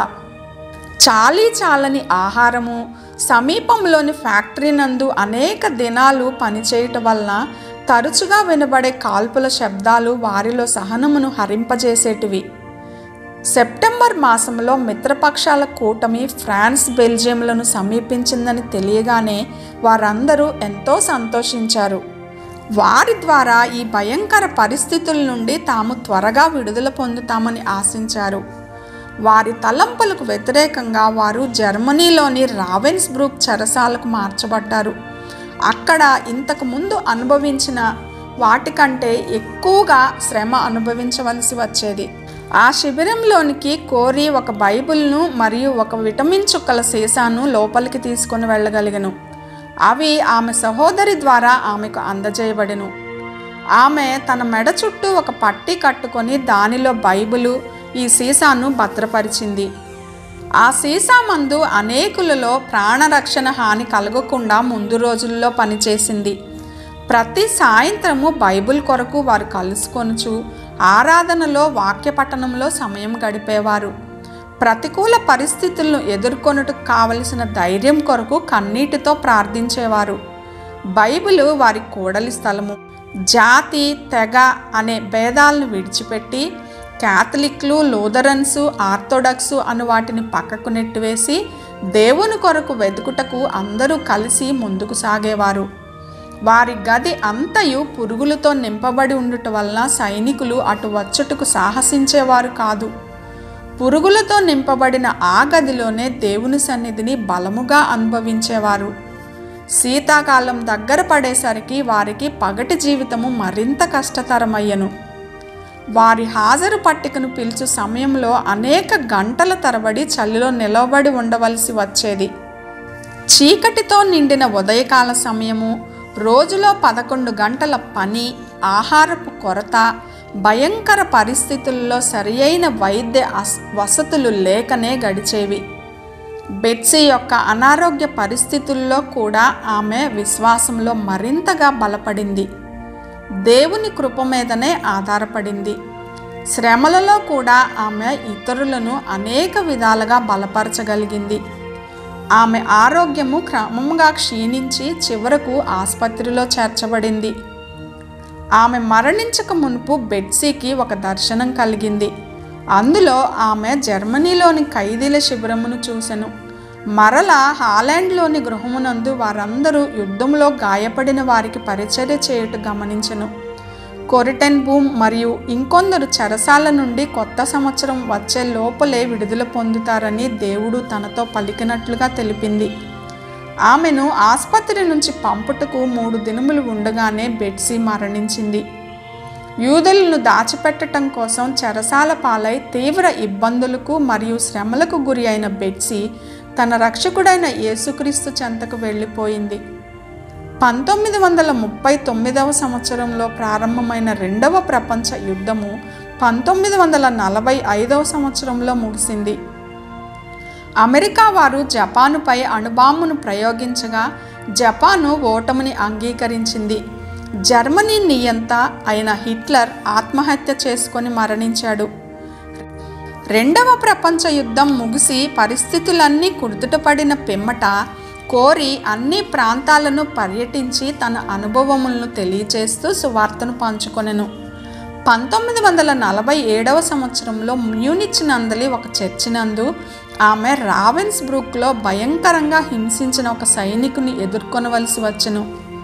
[SPEAKER 4] చాలీ చాలని ఆహారము సమీపంలోని ఫ్యాక్టరీ నందు అనేక దినాలు పనిచేయటం వలన తరచుగా వినబడే కాల్పుల శబ్దాలు వారిలో సహనమును హరింపజేసేటివి సెప్టెంబర్ మాసంలో మిత్రపక్షాల కూటమి ఫ్రాన్స్ బెల్జియంలను సమీపించిందని తెలియగానే వారందరూ ఎంతో సంతోషించారు వారి ద్వారా ఈ భయంకర పరిస్థితుల నుండి తాము త్వరగా విడుదల పొందుతామని ఆశించారు వారి తలంపులకు వ్యతిరేకంగా వారు జర్మనీలోని రావెన్స్బ్రూక్ చెరసాలకు మార్చబడ్డారు అక్కడ ఇంతకు ముందు అనుభవించిన వాటికంటే ఎక్కువగా శ్రమ అనుభవించవలసి వచ్చేది ఆ శిబిరంలోనికి కోరి ఒక బైబిల్ను మరియు ఒక విటమిన్ చుక్కల సీసాను లోపలికి తీసుకొని వెళ్ళగలిగను అవి ఆమె సహోదరి ద్వారా ఆమెకు అందజేయబడెను ఆమె తన మెడ చుట్టూ ఒక పట్టి కట్టుకొని దానిలో బైబిలు ఈ సీసాను భద్రపరిచింది ఆ సీసా మందు అనేకులలో ప్రాణరక్షణ హాని కలగకుండా ముందు రోజుల్లో పనిచేసింది ప్రతి సాయంత్రము బైబిల్ కొరకు వారు కలుసుకొనుచు ఆరాధనలో వాక్య పఠనంలో సమయం గడిపేవారు ప్రతికూల పరిస్థితులను ఎదుర్కొనుటకు కావలసిన ధైర్యం కొరకు కన్నీటితో ప్రార్థించేవారు బైబిలు వారి కూడలి స్థలము జాతి తెగ అనే భేదాలను విడిచిపెట్టి క్యాథలిక్లు లూథరన్సు ఆర్థోడాక్సు అను వాటిని పక్కకు నెట్టివేసి దేవుని కొరకు వెతుకుటకు అందరూ కలిసి ముందుకు సాగేవారు వారి గది అంతయు పురుగులతో నింపబడి ఉండుట వలన సైనికులు అటు వచ్చుటకు సాహసించేవారు కాదు పురుగులతో నింపబడిన ఆ గదిలోనే దేవుని సన్నిధిని బలముగా అనుభవించేవారు శీతాకాలం దగ్గర పడేసరికి వారికి పగటి జీవితము మరింత కష్టతరమయ్యను వారి హాజరు పట్టికను పిలుచు సమయంలో అనేక గంటల తరబడి చలిలో నిలవబడి ఉండవలసి వచ్చేది చీకటితో నిండిన ఉదయకాల సమయము రోజులో పదకొండు గంటల పని ఆహారపు కొరత భయంకర పరిస్థితుల్లో సరియైన వైద్య అస్ వసతులు లేకనే గడిచేవి బెట్సీ యొక్క అనారోగ్య పరిస్థితుల్లో కూడా ఆమె విశ్వాసంలో మరింతగా బలపడింది దేవుని కృప మీదనే ఆధారపడింది శ్రమలలో కూడా ఆమె ఇతరులను అనేక విధాలుగా బలపరచగలిగింది ఆమె ఆరోగ్యము క్రమంగా క్షీణించి చివరకు ఆసుపత్రిలో చేర్చబడింది ఆమె మరణించక మునుపు బెట్సీకి ఒక దర్శనం కలిగింది అందులో ఆమె జర్మనీలోని ఖైదీల శిబిరమును చూసెను మరల హాలాండ్లోని గృహమునందు వారందరూ యుద్ధంలో గాయపడిన వారికి పరిచర్య చేయుట గమనించెను కొరిటెన్ బూమ్ మరియు ఇంకొందరు చెరసాల నుండి కొత్త సంవత్సరం వచ్చే లోపలే విడుదల పొందుతారని దేవుడు తనతో పలికినట్లుగా తెలిపింది ఆమెను ఆసుపత్రి నుంచి పంపుటకు మూడు దినములు ఉండగానే బెట్సీ మరణించింది యూదులను దాచిపెట్టడం కోసం చెరసాల పాలై తీవ్ర ఇబ్బందులకు మరియు శ్రమలకు గురి అయిన బెట్సీ తన రక్షకుడైన యేసుక్రీస్తు చెంతకు వెళ్ళిపోయింది పంతొమ్మిది వందల ముప్పై తొమ్మిదవ సంవత్సరంలో ప్రారంభమైన రెండవ ప్రపంచ యుద్ధము పంతొమ్మిది వందల నలభై ఐదవ సంవత్సరంలో ముగిసింది అమెరికా వారు జపానుపై అణుబాంబును ప్రయోగించగా జపాను ఓటమిని అంగీకరించింది జర్మనీ నియంత అయిన హిట్లర్ ఆత్మహత్య చేసుకొని మరణించాడు రెండవ ప్రపంచ యుద్ధం ముగిసి పరిస్థితులన్నీ కుదుటపడిన పిమ్మట కోరి అన్ని ప్రాంతాలను పర్యటించి తన అనుభవములను తెలియచేస్తూ సువార్తను పంచుకొనెను పంతొమ్మిది వందల నలభై ఏడవ సంవత్సరంలో మ్యూనిచ్ నందలి ఒక చర్చి నందు ఆమె రావెన్స్ బ్రూక్లో భయంకరంగా హింసించిన ఒక సైనికుని ఎదుర్కొనవలసి వచ్చెను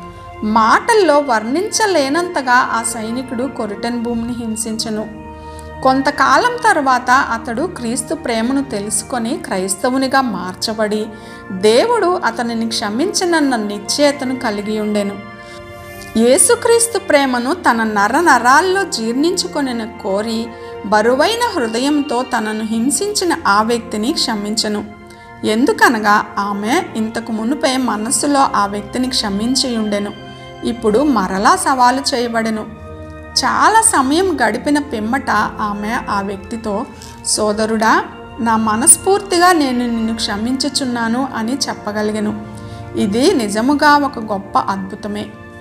[SPEAKER 4] మాటల్లో వర్ణించలేనంతగా ఆ సైనికుడు కొరిటెన్ భూమిని హింసించెను కొంతకాలం తర్వాత అతడు క్రీస్తు ప్రేమను తెలుసుకొని క్రైస్తవునిగా మార్చబడి దేవుడు అతనిని క్షమించనన్న నిశ్చయతను కలిగి ఉండెను యేసుక్రీస్తు ప్రేమను తన నర నరాల్లో జీర్ణించుకొనిన కోరి బరువైన హృదయంతో తనను హింసించిన ఆ వ్యక్తిని క్షమించను ఎందుకనగా ఆమె ఇంతకు మునుపే మనస్సులో ఆ వ్యక్తిని క్షమించి ఉండెను ఇప్పుడు మరలా సవాలు చేయబడెను చాలా సమయం గడిపిన పిమ్మట ఆమె ఆ వ్యక్తితో సోదరుడా నా మనస్ఫూర్తిగా నేను నిన్ను క్షమించుచున్నాను అని చెప్పగలిగను ఇది నిజముగా ఒక గొప్ప అద్భుతమే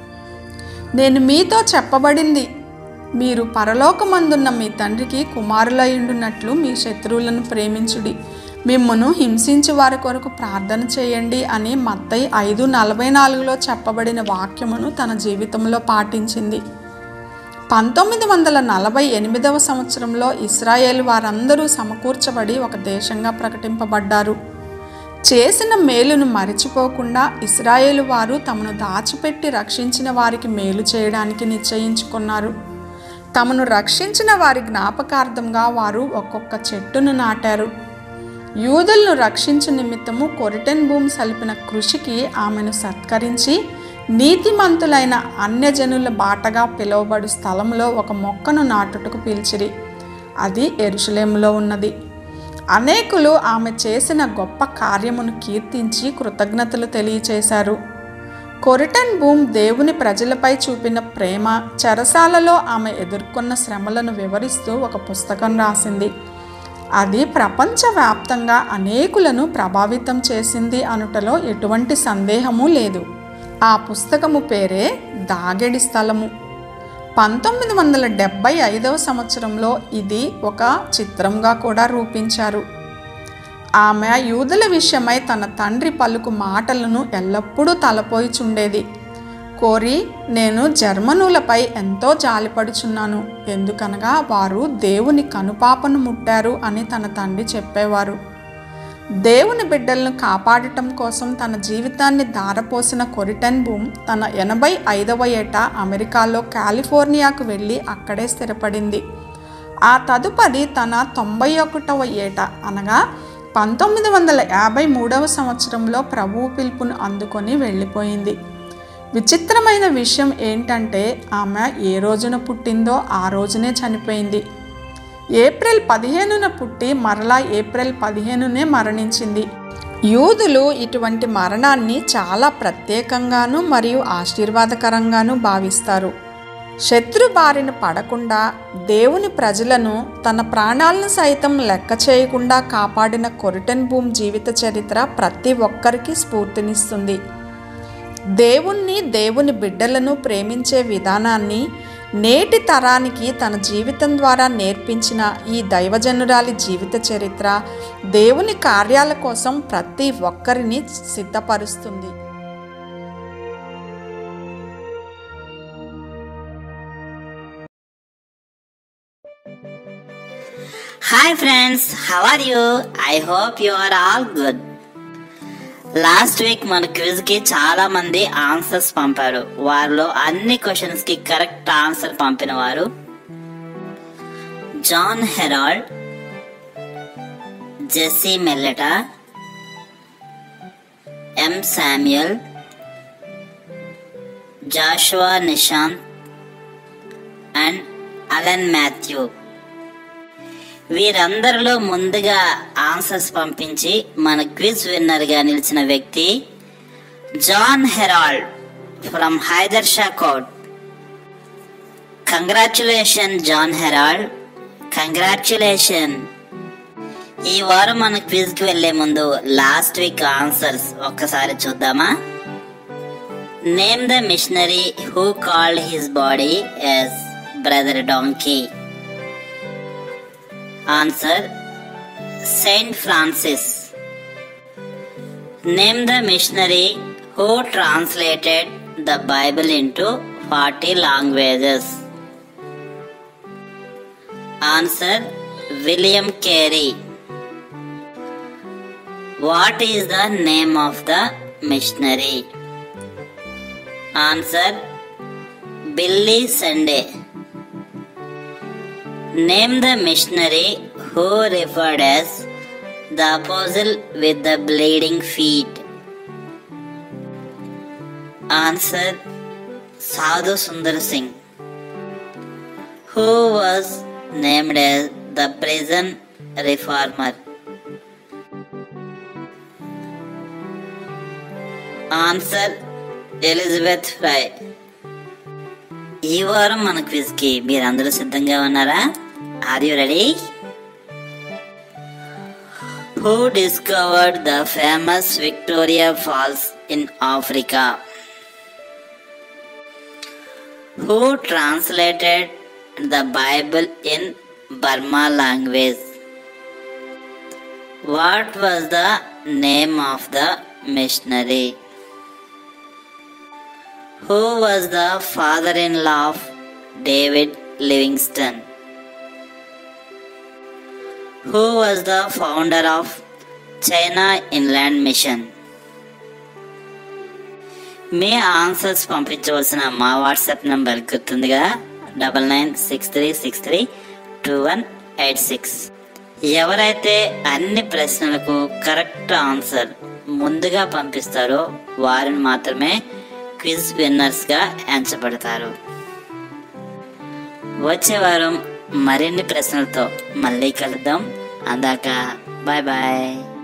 [SPEAKER 4] నేను మీతో చెప్పబడింది మీరు పరలోకమందున్న మీ తండ్రికి కుమారులయుండునట్లు మీ శత్రువులను ప్రేమించుడి మిమ్మను హింసించి వారి కొరకు ప్రార్థన చేయండి అని మత్తయి ఐదు నలభై నాలుగులో చెప్పబడిన వాక్యమును తన జీవితంలో పాటించింది పంతొమ్మిది వందల నలభై ఎనిమిదవ సంవత్సరంలో ఇస్రాయేల్ వారందరూ సమకూర్చబడి ఒక దేశంగా ప్రకటింపబడ్డారు చేసిన మేలును మరిచిపోకుండా ఇస్రాయేలు వారు తమను దాచిపెట్టి రక్షించిన వారికి మేలు చేయడానికి నిశ్చయించుకున్నారు తమను రక్షించిన వారి జ్ఞాపకార్థంగా వారు ఒక్కొక్క చెట్టును నాటారు యూదులను రక్షించు నిమిత్తము కొరిటెన్ భూమి సలిపిన కృషికి ఆమెను సత్కరించి నీతిమంతులైన అన్యజనుల బాటగా పిలువబడు స్థలంలో ఒక మొక్కను నాటుటకు పిలిచిరి అది ఎరుషలేములో ఉన్నది అనేకులు ఆమె చేసిన గొప్ప కార్యమును కీర్తించి కృతజ్ఞతలు తెలియచేశారు కొరిటన్ భూమ్ దేవుని ప్రజలపై చూపిన ప్రేమ చెరసాలలో ఆమె ఎదుర్కొన్న శ్రమలను వివరిస్తూ ఒక పుస్తకం రాసింది అది ప్రపంచవ్యాప్తంగా అనేకులను ప్రభావితం చేసింది అనుటలో ఎటువంటి సందేహము లేదు ఆ పుస్తకము పేరే దాగెడి స్థలము పంతొమ్మిది వందల డెబ్భై ఐదవ సంవత్సరంలో ఇది ఒక చిత్రంగా కూడా రూపించారు ఆమె యూదుల విషయమై తన తండ్రి పలుకు మాటలను ఎల్లప్పుడూ తలపోయిచుండేది కోరి నేను జర్మనులపై ఎంతో జాలిపడుచున్నాను ఎందుకనగా వారు దేవుని కనుపాపను ముట్టారు అని తన తండ్రి చెప్పేవారు దేవుని బిడ్డలను కాపాడటం కోసం తన జీవితాన్ని దారపోసిన కొరిటన్ బూమ్ తన ఎనభై ఐదవ ఏట అమెరికాలో కాలిఫోర్నియాకు వెళ్ళి అక్కడే స్థిరపడింది ఆ తదుపరి తన తొంభై ఒకటవ ఏట అనగా పంతొమ్మిది వందల యాభై మూడవ సంవత్సరంలో ప్రభువు పిలుపును అందుకొని వెళ్ళిపోయింది విచిత్రమైన విషయం ఏంటంటే ఆమె ఏ రోజున పుట్టిందో ఆ రోజునే చనిపోయింది ఏప్రిల్ పదిహేనున పుట్టి మరలా ఏప్రిల్ పదిహేనునే మరణించింది యూదులు ఇటువంటి మరణాన్ని చాలా ప్రత్యేకంగాను మరియు ఆశీర్వాదకరంగాను భావిస్తారు శత్రు బారిన పడకుండా దేవుని ప్రజలను తన ప్రాణాలను సైతం లెక్క చేయకుండా కాపాడిన కొరిటన్ భూమ్ జీవిత చరిత్ర ప్రతి ఒక్కరికి స్ఫూర్తినిస్తుంది దేవుణ్ణి దేవుని బిడ్డలను ప్రేమించే విధానాన్ని నేటి తరానికి తన జీవితం ద్వారా నేర్పించిన ఈ దైవజనురాలి జీవిత చరిత్ర దేవుని కార్యాల కోసం ప్రతి ఒక్కరిని సిద్ధపరుస్తుంది
[SPEAKER 5] hi friends how are you I hope you are all good last week మన క్విజ్ కి చాలా మంది ఆన్సర్స్ పంపారు వారిలో అన్ని క్వశ్చన్స్ కి కరెక్ట్ ఆన్సర్ పంపిన వారు John Harold Jessie Melleta M Samuel Joshua Nishant and Alan Matthew వీరందరిలో ముందుగా ఆన్సర్స్ పంపించి మన క్విజ్ విన్నర్ గా నిలిచిన వ్యక్తి John Harold from Hydershakote congratulation John Harold congratulation ఈ వారం మన క్విజ్ కి వెళ్లే ముందు లాస్ట్ వీక్ ఆన్సర్స్ ఒక్కసారి చూద్దామా name the missionary who called his body as brother donkey Answer Saint Francis. Name the missionary who translated the Bible into 40 languages. Answer William Carey. What is the name of the missionary? Answer Billy Sunday. Name the missionary who referred as the apostle with the bleeding feet. Answer Sadhu Sundar Singh, who was named as the prison reformer. Answer Elizabeth Fry. ఈ వారం మన quiz కి మీరందరూ సిద్ధంగా ఉన్నారా are you ready who discovered the famous Victoria Falls in Africa who translated the Bible in Burma language what was the name of the missionary Who was the father in law of David Livingston? Who was the founder of China Inland Mission? మీ answers పంపించవలసిన మా WhatsApp number గుర్తుంది కదా double nine six three six three two one eight six ఎవరైతే అన్ని ప్రశ్నలకు correct answer ముందుగా పంపిస్తారో వారిని మాత్రమే క్విజ్ విన్నర్స్ గా ఎంచబడతారు వచ్చే వారం మరిన్ని ప్రశ్నలతో మళ్ళీ కలుద్దాం అందాక బాయ్ బాయ్